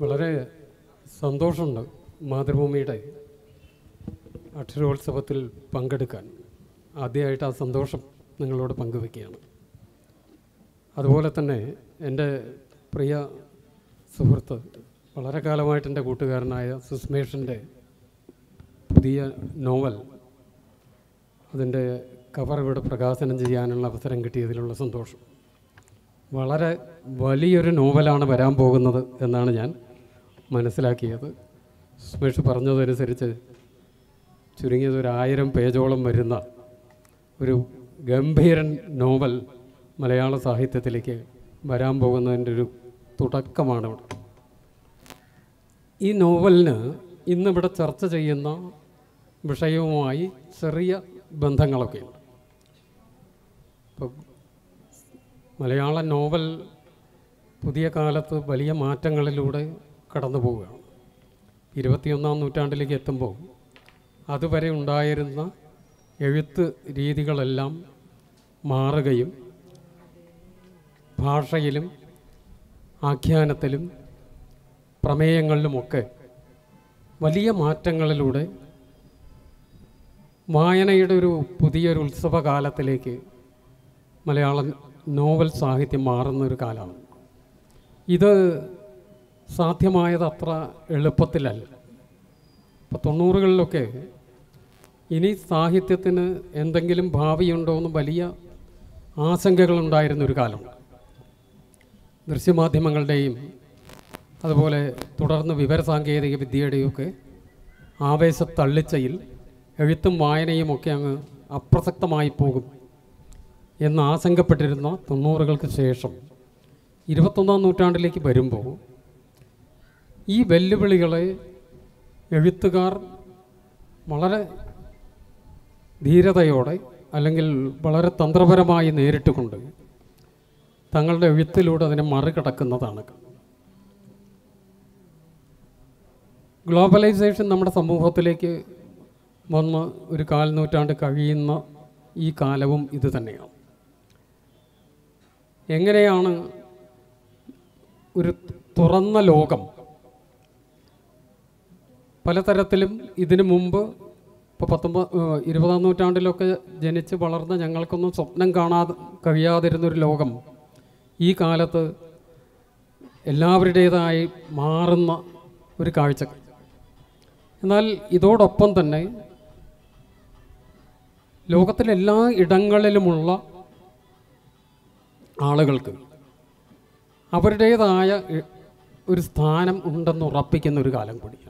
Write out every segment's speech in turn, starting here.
വളരെ സന്തോഷമുണ്ട് മാതൃഭൂമിയുടെ അക്ഷരോത്സവത്തിൽ പങ്കെടുക്കാൻ ആദ്യമായിട്ട് ആ സന്തോഷം നിങ്ങളോട് പങ്കുവെക്കുകയാണ് അതുപോലെ തന്നെ എൻ്റെ പ്രിയ സുഹൃത്ത് വളരെ കാലമായിട്ട് എൻ്റെ കൂട്ടുകാരനായ സുസ്മേഷിൻ്റെ പുതിയ നോവൽ അതിൻ്റെ കവർ ഇവിടെ പ്രകാശനം ചെയ്യാനുള്ള അവസരം കിട്ടിയതിലുള്ള സന്തോഷം വളരെ വലിയൊരു നോവലാണ് വരാൻ പോകുന്നത് എന്നാണ് ഞാൻ മനസ്സിലാക്കിയത് സുമേഷ് പറഞ്ഞതനുസരിച്ച് ചുരുങ്ങിയത് ഒരു ആയിരം പേജോളം വരുന്ന ഒരു ഗംഭീരൻ നോവൽ മലയാള സാഹിത്യത്തിലേക്ക് വരാൻ പോകുന്നതിൻ്റെ ഒരു തുടക്കമാണ് ഇവിടെ ഈ നോവലിന് ഇന്നിവിടെ ചർച്ച ചെയ്യുന്ന വിഷയവുമായി ചെറിയ ബന്ധങ്ങളൊക്കെയുണ്ട് ഇപ്പോൾ മലയാള നോവൽ പുതിയ കാലത്ത് വലിയ മാറ്റങ്ങളിലൂടെ കടന്നു പോവുകയാണ് ഇരുപത്തിയൊന്നാം നൂറ്റാണ്ടിലേക്ക് എത്തുമ്പോൾ അതുവരെ ഉണ്ടായിരുന്ന എഴുത്ത് രീതികളെല്ലാം മാറുകയും ഭാഷയിലും ആഖ്യാനത്തിലും പ്രമേയങ്ങളിലുമൊക്കെ വലിയ മാറ്റങ്ങളിലൂടെ വായനയുടെ ഒരു പുതിയൊരു ഉത്സവകാലത്തിലേക്ക് മലയാള നോവൽ സാഹിത്യം മാറുന്ന ഒരു കാലമാണ് ഇത് സാധ്യമായത് അത്ര എളുപ്പത്തിലല്ല ഇപ്പോൾ തൊണ്ണൂറുകളിലൊക്കെ ഇനി സാഹിത്യത്തിന് എന്തെങ്കിലും ഭാവിയുണ്ടോ എന്ന് വലിയ ആശങ്കകളുണ്ടായിരുന്ന ഒരു കാലമുണ്ട് ദൃശ്യമാധ്യമങ്ങളുടെയും അതുപോലെ തുടർന്ന് വിവരസാങ്കേതിക വിദ്യയുടെയൊക്കെ ആവേശത്തള്ളിച്ചയിൽ എഴുത്തും വായനയും ഒക്കെ അങ്ങ് അപ്രസക്തമായി പോകും എന്ന് ആശങ്കപ്പെട്ടിരുന്ന തൊണ്ണൂറുകൾക്ക് ശേഷം ഇരുപത്തൊന്നാം നൂറ്റാണ്ടിലേക്ക് വരുമ്പോൾ ഈ വെല്ലുവിളികളെ എഴുത്തുകാർ വളരെ ധീരതയോടെ അല്ലെങ്കിൽ വളരെ തന്ത്രപരമായി നേരിട്ടുകൊണ്ട് തങ്ങളുടെ എഴുത്തിലൂടെ അതിനെ മറികടക്കുന്നതാണ് ഗ്ലോബലൈസേഷൻ നമ്മുടെ സമൂഹത്തിലേക്ക് വന്ന് ഒരു കാൽ നൂറ്റാണ്ട് കഴിയുന്ന ഈ കാലവും ഇത് തന്നെയാണ് എങ്ങനെയാണ് ഒരു തുറന്ന ലോകം പലതരത്തിലും ഇതിനു മുമ്പ് ഇപ്പോൾ പത്തൊമ്പത് ഏഹ് ഇരുപതാം നൂറ്റാണ്ടിലൊക്കെ ജനിച്ച് വളർന്ന ഞങ്ങൾക്കൊന്നും സ്വപ്നം കാണാതെ കഴിയാതിരുന്നൊരു ലോകം ഈ കാലത്ത് എല്ലാവരുടേതായി മാറുന്ന ഒരു കാഴ്ച എന്നാൽ ഇതോടൊപ്പം തന്നെ ലോകത്തിലെ എല്ലാ ഇടങ്ങളിലുമുള്ള ആളുകൾക്ക് അവരുടേതായ ഇ- ഒരു സ്ഥാനം ഉണ്ടെന്ന് ഉറപ്പിക്കുന്ന ഒരു കാലം കൂടിയാണ്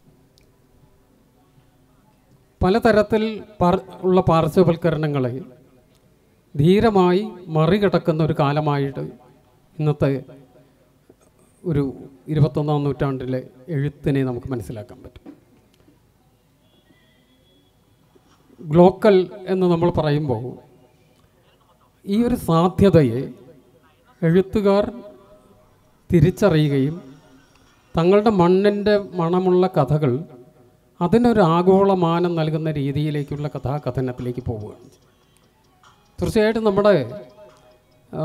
പലതരത്തിൽ പാർ- ഉള്ള പാർശ്വവൽക്കരണങ്ങളെ ധീരമായി മറികടക്കുന്ന ഒരു കാലമായിട്ട് ഇന്നത്തെ ഒരു ഇരുപത്തൊന്നാം നൂറ്റാണ്ടിലെ എഴുത്തിനെ നമുക്ക് മനസ്സിലാക്കാൻ പറ്റും ഗ്ലോക്കൽ എന്ന് നമ്മൾ പറയുമ്പോൾ ഈ ഒരു സാധ്യതയെ എഴുത്തുകാർ തിരിച്ചറിയുകയും തങ്ങളുടെ മണ്ണിൻ്റെ മണമുള്ള കഥകൾ അതിനൊരു ആഗോളമാനം നൽകുന്ന രീതിയിലേക്കുള്ള കഥാകഥനത്തിലേക്ക് പോവുകയാണ് തീർച്ചയായിട്ടും നമ്മുടെ ആ,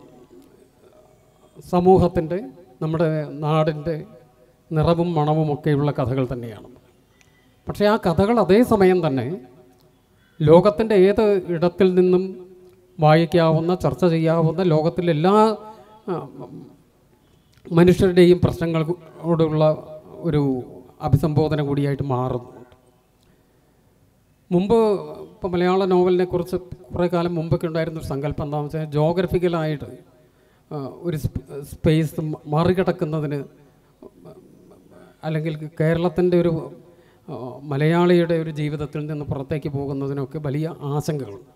സമൂഹത്തിൻ്റെ നമ്മുടെ നാടിൻ്റെ നിറവും മണവും ഒക്കെയുള്ള കഥകൾ തന്നെയാണ് പക്ഷേ ആ കഥകൾ അതേസമയം തന്നെ ലോകത്തിൻ്റെ ഏത് ഇടത്തിൽ നിന്നും വായിക്കാവുന്ന ചർച്ച ചെയ്യാവുന്ന ലോകത്തിലെ എല്ലാ ആ, മനുഷ്യരുടെയും പ്രശ്നങ്ങളോടുള്ള ഒരു അഭിസംബോധന കൂടിയായിട്ട് മാറുന്നുണ്ട് മുമ്പ് ഇപ്പോൾ മലയാള നോവലിനെ കുറിച്ച് കുറേ കാലം മുമ്പൊക്കെ ഉണ്ടായിരുന്ന ഒരു സങ്കല്പം എന്താണെന്ന് വെച്ചാൽ ജോഗ്രഫിക്കലായിട്ട് ആ, ഒരു സ്പ- സ്പേസ് മറികടക്കുന്നതിന് അല്ലെങ്കിൽ കേരളത്തിൻ്റെ ഒരു ആ, മലയാളിയുടെ ഒരു ജീവിതത്തിൽ നിന്ന് പുറത്തേക്ക് പോകുന്നതിനൊക്കെ വലിയ ആശങ്കകളുണ്ട്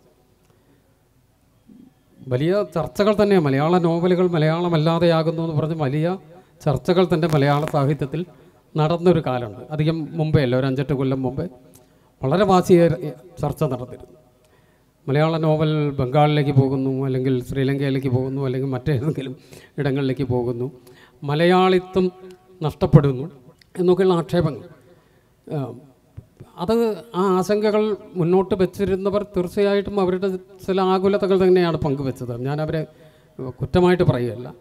വലിയ ചർച്ചകൾ തന്നെ മലയാള നോവലുകൾ മലയാളമല്ലാതെയാകുന്നു എന്ന് പറഞ്ഞ് വലിയ ചർച്ചകൾ തന്നെ മലയാള സാഹിത്യത്തിൽ നടന്നൊരു കാലമുണ്ട് അധികം മുമ്പേ അല്ല ഒരു അഞ്ചെട്ട് കൊല്ലം മുമ്പേ വളരെ വാശിയേറിയ ചർച്ച നടന്നിരുന്നു മലയാള നോവൽ ബംഗാളിലേക്ക് പോകുന്നു അല്ലെങ്കിൽ ശ്രീലങ്കയിലേക്ക് പോകുന്നു അല്ലെങ്കിൽ മറ്റേതെങ്കിലും ഇടങ്ങളിലേക്ക് പോകുന്നു മലയാളിത്വം നഷ്ടപ്പെടുന്നു എന്നൊക്കെയുള്ള ആക്ഷേപങ്ങൾ ആ, അത് ആ ആശങ്കകൾ മുന്നോട്ട് വെച്ചിരുന്നവർ തീർച്ചയായിട്ടും അവരുടെ ചില ആകുലതകൾ തന്നെയാണ് പങ്കുവെച്ചത് ഞാൻ അവരെ കുറ്റമായിട്ട് പറയുകയല്ല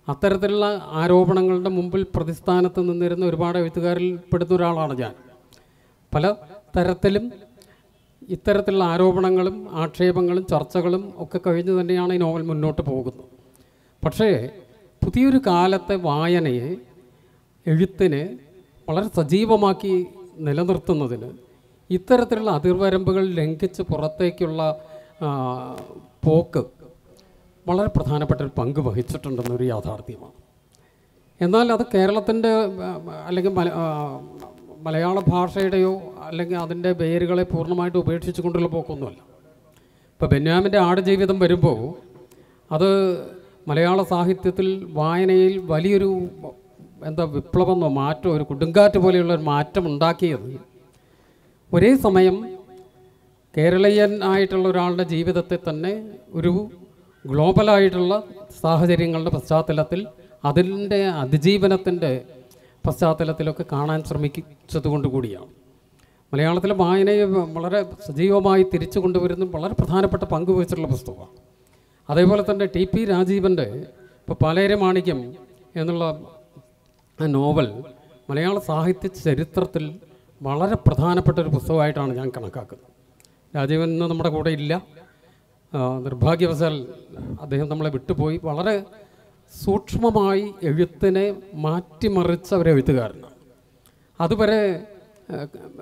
അത്തരത്തിലുള്ള ആരോപണങ്ങളുടെ മുമ്പിൽ പ്രതിസ്ഥാനത്ത് നിന്നിരുന്ന ഒരുപാട് എഴുത്തുകാരിൽ പെടുന്ന ഒരാളാണ് ഞാൻ പല തരത്തിലും ഇത്തരത്തിലുള്ള ആരോപണങ്ങളും ആക്ഷേപങ്ങളും ചർച്ചകളും ഒക്കെ കഴിഞ്ഞ് തന്നെയാണ് ഈ നോവൽ മുന്നോട്ട് പോകുന്നത് പക്ഷേ പുതിയൊരു കാലത്തെ വായനയെ എഴുത്തിനെ വളരെ സജീവമാക്കി നിലനിർത്തുന്നതിന് ഇത്തരത്തിലുള്ള അതിർവരമ്പുകൾ ലംഘിച്ച് പുറത്തേക്കുള്ള ആ, പോക്ക് വളരെ പ്രധാനപ്പെട്ട ഒരു പങ്ക് വഹിച്ചിട്ടുണ്ടെന്നൊരു യാഥാർത്ഥ്യമാണ് എന്നാൽ അത് കേരളത്തിൻ്റെ അല്ലെങ്കിൽ മല ആ, മലയാള ഭാഷയുടെയോ അല്ലെങ്കിൽ അതിൻ്റെ വേരുകളെ പൂർണ്ണമായിട്ട് ഉപേക്ഷിച്ചു കൊണ്ടുള്ള പോക്കൊന്നുമല്ല ഇപ്പോൾ ബെന്യാമിൻ്റെ ആടുജീവിതം വരുമ്പോൾ അത് മലയാള സാഹിത്യത്തിൽ വായനയിൽ വലിയൊരു എന്താ വിപ്ലവമെന്നോ മാറ്റമോ ഒരു കൊടുങ്കാറ്റ് പോലെയുള്ള ഒരു മാറ്റം ഉണ്ടാക്കിയത് ഒരേ സമയം കേരളീയൻ ആയിട്ടുള്ള ഒരാളുടെ ജീവിതത്തെ തന്നെ ഒരു ഗ്ലോബലായിട്ടുള്ള സാഹചര്യങ്ങളുടെ പശ്ചാത്തലത്തിൽ അതിൻ്റെ അതിജീവനത്തിൻ്റെ പശ്ചാത്തലത്തിലൊക്കെ കാണാൻ ശ്രമിച്ചതുകൊണ്ട് കൂടിയാണ് മലയാളത്തിലെ വായനയെ വളരെ സജീവമായി തിരിച്ചു കൊണ്ടുവരുന്ന വളരെ പ്രധാനപ്പെട്ട പങ്ക് വഹിച്ചിട്ടുള്ള പുസ്തകമാണ് അതേപോലെ തന്നെ ടി പി രാജീവൻ്റെ ഇപ്പോൾ പാലേരി മാണിക്യം എന്നുള്ള ആ നോവൽ മലയാള സാഹിത്യ ചരിത്രത്തിൽ വളരെ പ്രധാനപ്പെട്ട ഒരു പുസ്തകമായിട്ടാണ് ഞാൻ കണക്കാക്കുന്നത് രാജീവൻ ഇന്ന് നമ്മുടെ കൂടെ ഇല്ല ആ, നിർഭാഗ്യവശാൽ അദ്ദേഹം നമ്മളെ വിട്ടുപോയി വളരെ സൂക്ഷ്മമായി എഴുത്തിനെ മാറ്റിമറിച്ച ഒരു എഴുത്തുകാരനാണ് അതുവരെ ആ,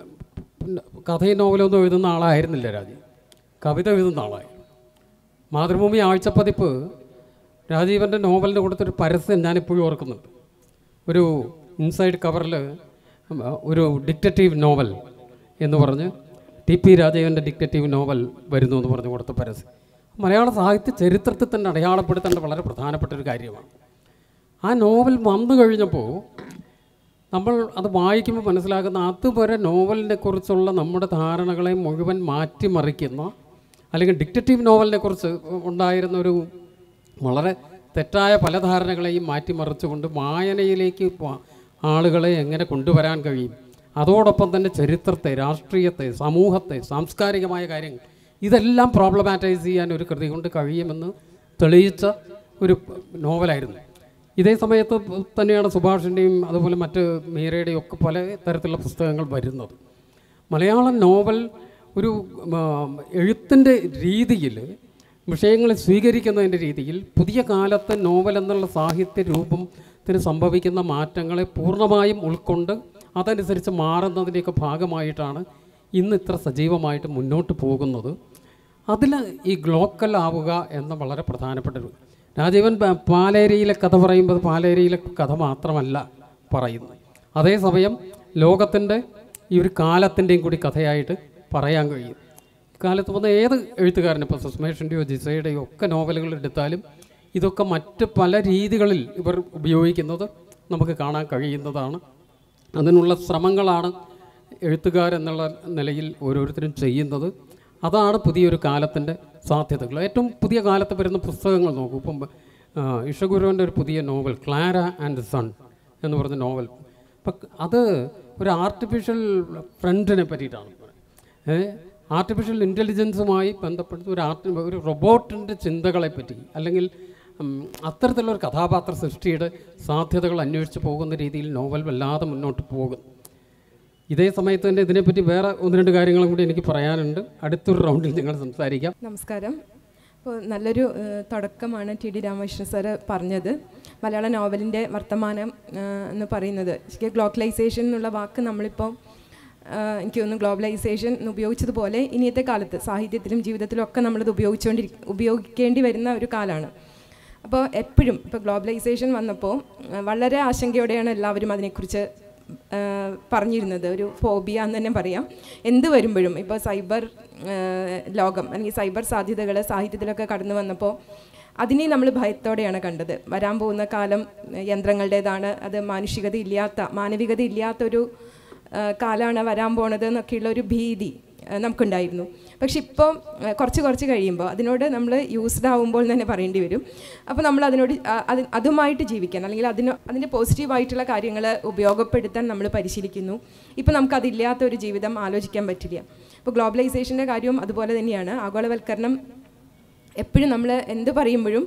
കഥയും നോവലൊന്നും എഴുതുന്ന ആളായിരുന്നില്ല രാജീവ് കവിത എഴുതുന്ന ആളായി മാതൃഭൂമി ആഴ്ചപ്പതിപ്പ് രാജീവൻ്റെ നോവലിന് കൊടുത്തൊരു പരസ്യം ഞാനിപ്പോഴും ഓർക്കുന്നുണ്ട് ഒരു ഇൻസൈഡ് കവറിൽ ഒരു ഡിക്റ്ററ്റീവ് നോവൽ എന്ന് പറഞ്ഞ് ടി പി രാജീവൻ്റെ ഡിക്റ്ററ്റീവ് നോവൽ വരുന്നു എന്ന് പറഞ്ഞ് കൊടുത്ത പരസ്യം മലയാള സാഹിത്യ ചരിത്രത്തിൽ തന്നെ അടയാളപ്പെടുത്തേണ്ട വളരെ പ്രധാനപ്പെട്ട ഒരു കാര്യമാണ് ആ നോവൽ വന്നു കഴിഞ്ഞപ്പോൾ നമ്മൾ അത് വായിക്കുമ്പോൾ മനസ്സിലാക്കുന്ന അതുവരെ നോവലിനെ കുറിച്ചുള്ള നമ്മുടെ ധാരണകളെ മുഴുവൻ മാറ്റിമറിക്കുന്ന അല്ലെങ്കിൽ ഡിക്റ്ററ്റീവ് നോവലിനെ കുറിച്ച് ഉണ്ടായിരുന്ന ഒരു വളരെ തെറ്റായ പല ധാരണകളെയും മാറ്റിമറിച്ചുകൊണ്ട് വായനയിലേക്ക് വ- ആളുകളെ എങ്ങനെ കൊണ്ടുവരാൻ കഴിയും അതോടൊപ്പം തന്നെ ചരിത്രത്തെ രാഷ്ട്രീയത്തെ സമൂഹത്തെ സാംസ്കാരികമായ കാര്യങ്ങൾ ഇതെല്ലാം പ്രോബ്ലമാറ്റൈസ് ചെയ്യാൻ ഒരു കൃതി കൊണ്ട് കഴിയുമെന്ന് തെളിയിച്ച ഒരു നോവലായിരുന്നു ഇതേ സമയത്ത് തന്നെയാണ് സുഭാഷിൻ്റെയും അതുപോലെ മറ്റ് മീരയുടെയും ഒക്കെ പല തരത്തിലുള്ള പുസ്തകങ്ങൾ വരുന്നത് മലയാളം നോവൽ ഒരു എഴുത്തിൻ്റെ രീതിയിൽ വിഷയങ്ങളെ സ്വീകരിക്കുന്നതിൻ്റെ രീതിയിൽ പുതിയ കാലത്തെ നോവൽ എന്നുള്ള സാഹിത്യ രൂപത്തിന് സംഭവിക്കുന്ന മാറ്റങ്ങളെ പൂർണ്ണമായും ഉൾക്കൊണ്ട് അതനുസരിച്ച് മാറുന്നതിൻ്റെയൊക്കെ ഭാഗമായിട്ടാണ് ഇന്ന് ഇത്ര സജീവമായിട്ട് മുന്നോട്ട് പോകുന്നത് അതിൽ ഈ ഗ്ലോക്കൽ ആവുക എന്ന വളരെ പ്രധാനപ്പെട്ട ഒരു രാജീവൻ പ- പാലേരിയിലെ കഥ പറയുമ്പോൾ പാലേരിയിലെ കഥ മാത്രമല്ല പറയുന്നത് അതേസമയം ലോകത്തിൻ്റെ ഈ ഒരു കാലത്തിൻ്റെയും കൂടി കഥയായിട്ട് പറയാൻ കഴിയും കാലത്ത് വന്ന ഏത് എഴുത്തുകാരനും ഇപ്പോൾ സുസ്മേഷിൻ്റെയോ ജിസയുടെയോ ഒക്കെ നോവലുകൾ എടുത്താലും ഇതൊക്കെ മറ്റ് പല രീതികളിൽ ഇവർ ഉപയോഗിക്കുന്നത് നമുക്ക് കാണാൻ കഴിയുന്നതാണ് അതിനുള്ള ശ്രമങ്ങളാണ് എഴുത്തുകാരെന്നുള്ള നിലയിൽ ഓരോരുത്തരും ചെയ്യുന്നത് അതാണ് പുതിയൊരു കാലത്തിൻ്റെ സാധ്യതകൾ ഏറ്റവും പുതിയ കാലത്ത് വരുന്ന പുസ്തകങ്ങൾ നോക്കൂ ഇപ്പം ആ, ഇഷഗുരുവിൻ്റെ ഒരു പുതിയ നോവൽ ക്ലാര ആൻഡ് സൺ എന്ന് പറഞ്ഞ നോവൽ അപ്പം അത് ഒരു ആർട്ടിഫിഷ്യൽ ഫ്രണ്ടിനെ പറ്റിയിട്ടാണ് ആർട്ടിഫിഷ്യൽ ഇൻ്റലിജൻസുമായി ബന്ധപ്പെടുന്ന ഒരു ആർട്ടി ഒരു റൊബോട്ടിൻ്റെ ചിന്തകളെ പറ്റി അല്ലെങ്കിൽ ഉം, അത്തരത്തിലുള്ള ഒരു കഥാപാത്ര സൃഷ്ടിയുടെ സാധ്യതകൾ അന്വേഷിച്ച് പോകുന്ന രീതിയിൽ നോവൽ വല്ലാതെ മുന്നോട്ട് പോകും ഇതേ സമയത്ത് തന്നെ ഇതിനെപ്പറ്റി വേറെ ഒന്ന് രണ്ട് കാര്യങ്ങളും കൂടി എനിക്ക് പറയാനുണ്ട് അടുത്തൊരു റൗണ്ടിൽ ഞങ്ങൾ സംസാരിക്കാം നമസ്കാരം അപ്പോൾ നല്ലൊരു ഏഹ്, തുടക്കമാണ് ടി ഡി രാമകൃഷ്ണൻ സാറ് പറഞ്ഞത് മലയാള നോവലിൻ്റെ വർത്തമാനം ഏഹ്, എന്ന് പറയുന്നത് ശരിക്കും ഗ്ലോബലൈസേഷൻ എന്നുള്ള വാക്ക് നമ്മളിപ്പോൾ ഏഹ്, എനിക്ക് തോന്നുന്നു ഗ്ലോബലൈസേഷൻ എന്ന് ഉപയോഗിച്ചതുപോലെ ഇനിയത്തെ കാലത്ത് സാഹിത്യത്തിലും ജീവിതത്തിലും ഒക്കെ നമ്മളത് ഉപയോഗിച്ചുകൊണ്ടിരി ഉപയോഗിക്കേണ്ടി വരുന്ന ഒരു കാലമാണ് അപ്പോൾ എപ്പോഴും ഇപ്പോൾ ഗ്ലോബലൈസേഷൻ വന്നപ്പോൾ ഏഹ്, വളരെ ആശങ്കയോടെയാണ് എല്ലാവരും അതിനെക്കുറിച്ച് ആഹ് പറഞ്ഞിരുന്നത് ഒരു ഫോബിയ എന്ന് തന്നെ പറയാം എന്ത് വരുമ്പോഴും ഇപ്പോൾ സൈബർ ആഹ് ലോകം അല്ലെങ്കിൽ സൈബർ സാധ്യതകൾ സാഹിത്യത്തിലൊക്കെ കടന്നു വന്നപ്പോൾ അതിനെ നമ്മൾ ഭയത്തോടെയാണ് കണ്ടത് വരാൻ പോകുന്ന കാലം യന്ത്രങ്ങളുടേതാണ് അത് മാനുഷികത ഇല്ലാത്ത മാനവികത ഇല്ലാത്തൊരു ആഹ് കാലമാണ് വരാൻ പോണത് എന്നൊക്കെയുള്ള ഒരു ഭീതി ആഹ് നമുക്കുണ്ടായിരുന്നു പക്ഷെ ഇപ്പോൾ ആഹ് കുറച്ച് കുറച്ച് കഴിയുമ്പോൾ അതിനോട് നമ്മൾ യൂസ്ഡ് ആവുമ്പോൾ തന്നെ പറയേണ്ടി വരും അപ്പോൾ നമ്മൾ അതിനോട് ആ- അത് അതുമായിട്ട് ജീവിക്കാൻ അല്ലെങ്കിൽ അതിന് അതിൻ്റെ പോസിറ്റീവായിട്ടുള്ള കാര്യങ്ങൾ ഉപയോഗപ്പെടുത്താൻ നമ്മൾ പരിശീലിക്കുന്നു ഇപ്പോൾ നമുക്കതില്ലാത്ത ഒരു ജീവിതം ആലോചിക്കാൻ പറ്റില്ല ഇപ്പോൾ ഗ്ലോബലൈസേഷൻ്റെ കാര്യവും അതുപോലെ തന്നെയാണ് ആഗോളവൽക്കരണം എപ്പോഴും നമ്മൾ എന്ത് പറയുമ്പോഴും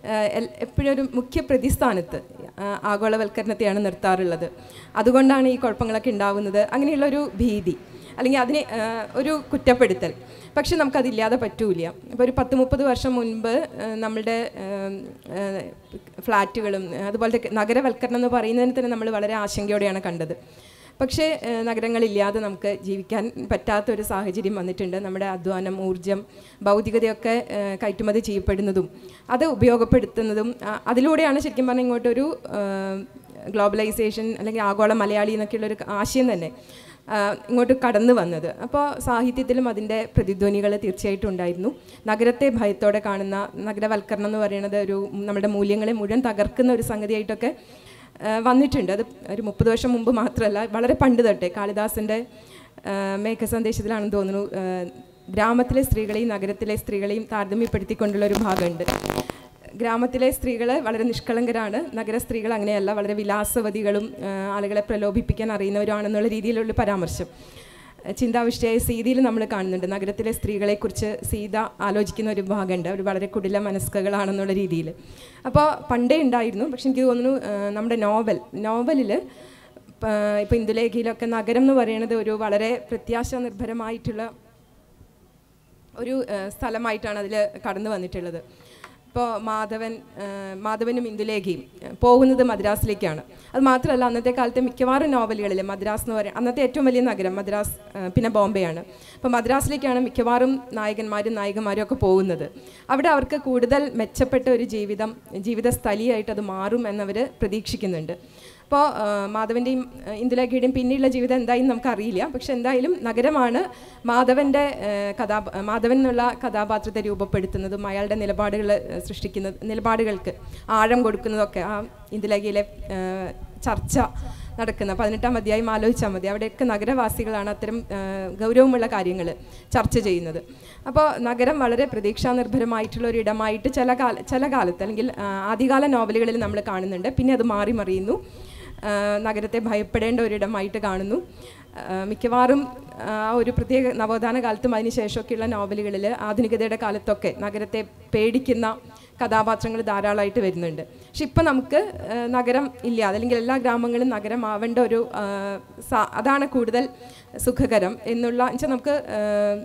എപ്പോഴും ഒരു മുഖ്യ പ്രതിസ്ഥാനത്ത് ആ, ആഗോളവൽക്കരണത്തെയാണ് നിർത്താറുള്ളത് അതുകൊണ്ടാണ് ഈ കുഴപ്പങ്ങളൊക്കെ ഉണ്ടാവുന്നത് അങ്ങനെയുള്ളൊരു ഭീതി അല്ലെങ്കിൽ അതിനെ ആ, ഒരു കുറ്റപ്പെടുത്തൽ പക്ഷെ നമുക്കതില്ലാതെ പറ്റൂല ഇപ്പോൾ ഒരു പത്ത് മുപ്പത് വർഷം മുൻപ് ആ, നമ്മളുടെ ആം, ആ, ഫ്ലാറ്റുകളും അതുപോലത്തെ നഗരവൽക്കരണം എന്ന് പറയുന്നതിന് തന്നെ നമ്മൾ വളരെ ആശങ്കയോടെയാണ് കണ്ടത് പക്ഷേ ഏഹ്, നഗരങ്ങളില്ലാതെ നമുക്ക് ജീവിക്കാൻ പറ്റാത്ത ഒരു സാഹചര്യം വന്നിട്ടുണ്ട് നമ്മുടെ അധ്വാനം ഊർജം ഭൗതികതയൊക്കെ ഏഹ്, കയറ്റുമതി ചെയ്യപ്പെടുന്നതും അത് ഉപയോഗപ്പെടുത്തുന്നതും ആ, അതിലൂടെയാണ് ശരിക്കും പറഞ്ഞാൽ ഇങ്ങോട്ടൊരു ഗ്ലോബലൈസേഷൻ അല്ലെങ്കിൽ ആഗോള മലയാളി എന്നൊക്കെയുള്ളൊരു ആശയം തന്നെ ആ, ഇങ്ങോട്ട് കടന്നു വന്നത് അപ്പോൾ സാഹിത്യത്തിലും അതിൻ്റെ പ്രതിധ്വനികൾ തീർച്ചയായിട്ടും ഉണ്ടായിരുന്നു നഗരത്തെ ഭയത്തോടെ കാണുന്ന നഗരവൽക്കരണം എന്ന് പറയുന്നത് ഒരു നമ്മുടെ മൂല്യങ്ങളെ മുഴുവൻ തകർക്കുന്ന ഒരു സംഗതിയായിട്ടൊക്കെ ആ, വന്നിട്ടുണ്ട് അത് ഒരു മുപ്പത് വർഷം മുമ്പ് മാത്രമല്ല വളരെ പണ്ട് തൊട്ടേ കാളിദാസൻ്റെ മേഘസന്ദേശത്തിലാണെന്ന് തോന്നുന്നു ആ, ഗ്രാമത്തിലെ സ്ത്രീകളെയും നഗരത്തിലെ സ്ത്രീകളെയും താരതമ്യപ്പെടുത്തിക്കൊണ്ടുള്ള ഒരു ഭാഗമുണ്ട് ഗ്രാമത്തിലെ സ്ത്രീകൾ വളരെ നിഷ്കളങ്കരാണ് നഗര സ്ത്രീകൾ അങ്ങനെയല്ല വളരെ വിലാസവതികളും ആ, ആളുകളെ പ്രലോഭിപ്പിക്കാൻ അറിയുന്നവരാണെന്നുള്ള രീതിയിലുള്ള പരാമർശം ചിന്താവിഷ്ടയായ സീതയിൽ നമ്മൾ കാണുന്നുണ്ട് നഗരത്തിലെ സ്ത്രീകളെക്കുറിച്ച് സീത ആലോചിക്കുന്ന ഒരു ഭാഗമുണ്ട് അവർ വളരെ കുടില മനസ്കകളാണെന്നുള്ള രീതിയിൽ അപ്പോൾ പണ്ടേ ഉണ്ടായിരുന്നു പക്ഷെ എനിക്ക് തോന്നുന്നു ആ, നമ്മുടെ നോവൽ നോവലിൽ ഇപ്പോൾ ഇന്ദുലേഖയിലൊക്കെ നഗരം എന്ന് പറയുന്നത് ഒരു വളരെ പ്രത്യാശ നിർഭരമായിട്ടുള്ള ഒരു ആ, സ്ഥലമായിട്ടാണ് അതിൽ കടന്നു വന്നിട്ടുള്ളത് ഇപ്പോൾ മാധവൻ ആ, മാധവനും ഇന്ദുലേഖയും ആ, പോകുന്നത് മദ്രാസിലേക്കാണ് അത് മാത്രമല്ല അന്നത്തെ കാലത്തെ മിക്കവാറും നോവലുകളിൽ മദ്രാസ് എന്ന് പറയുന്നത് അന്നത്തെ ഏറ്റവും വലിയ നഗരം മദ്രാസ് ആ, പിന്നെ ബോംബെയാണ് അപ്പോൾ മദ്രാസിലേക്കാണ് മിക്കവാറും നായകന്മാരും നായികമാരും ഒക്കെ പോകുന്നത് അവിടെ അവർക്ക് കൂടുതൽ മെച്ചപ്പെട്ട ഒരു ജീവിതം ജീവിത സ്ഥലിയായിട്ട് അത് മാറും എന്നവർ പ്രതീക്ഷിക്കുന്നുണ്ട് അപ്പോൾ മാധവൻ്റെയും ഇന്ദുലേഖയുടെയും പിന്നെയുള്ള ജീവിതം എന്തായും നമുക്കറിയില്ല പക്ഷെ എന്തായാലും നഗരമാണ് മാധവൻ്റെ കഥാ മാധവൻ എന്നുള്ള കഥാപാത്രത്തെ രൂപപ്പെടുത്തുന്നതും അയാളുടെ നിലപാടുകൾ സൃഷ്ടിക്കുന്നത് നിലപാടുകൾക്ക് ആഴം കൊടുക്കുന്നതൊക്കെ ആ ഇന്ദുലേഖയിലെ ആ, ചർച്ച നടക്കുന്ന പതിനെട്ടാം അധ്യായം ആലോചിച്ചാൽ മതി അവിടെയൊക്കെ നഗരവാസികളാണ് അത്തരം ആ, ഗൗരവമുള്ള കാര്യങ്ങൾ ചർച്ച ചെയ്യുന്നത് അപ്പോൾ നഗരം വളരെ പ്രതീക്ഷാ നിർഭരമായിട്ടുള്ള ഒരു ഇടമായിട്ട് ചില കാല ചില കാലത്ത് അല്ലെങ്കിൽ ആ, ആദ്യകാല നോവലുകളിൽ നമ്മൾ കാണുന്നുണ്ട് പിന്നെ അത് മാറി മറിയുന്നു ആ, നഗരത്തെ ഭയപ്പെടേണ്ട ഒരിടമായിട്ട് കാണുന്നു ആ, മിക്കവാറും ആ ഒരു പ്രത്യേക നവോത്ഥാന കാലത്തും അതിനുശേഷമൊക്കെയുള്ള നോവലുകളിൽ ആധുനികതയുടെ കാലത്തൊക്കെ നഗരത്തെ പേടിക്കുന്ന കഥാപാത്രങ്ങൾ ധാരാളമായിട്ട് വരുന്നുണ്ട് പക്ഷെ ഇപ്പം നമുക്ക് ആ, നഗരം ഇല്ല അല്ലെങ്കിൽ എല്ലാ ഗ്രാമങ്ങളും നഗരമാവേണ്ട ഒരു ആ, സാ- അതാണ് കൂടുതൽ സുഖകരം എന്നുള്ള വെച്ചാൽ നമുക്ക് ആ,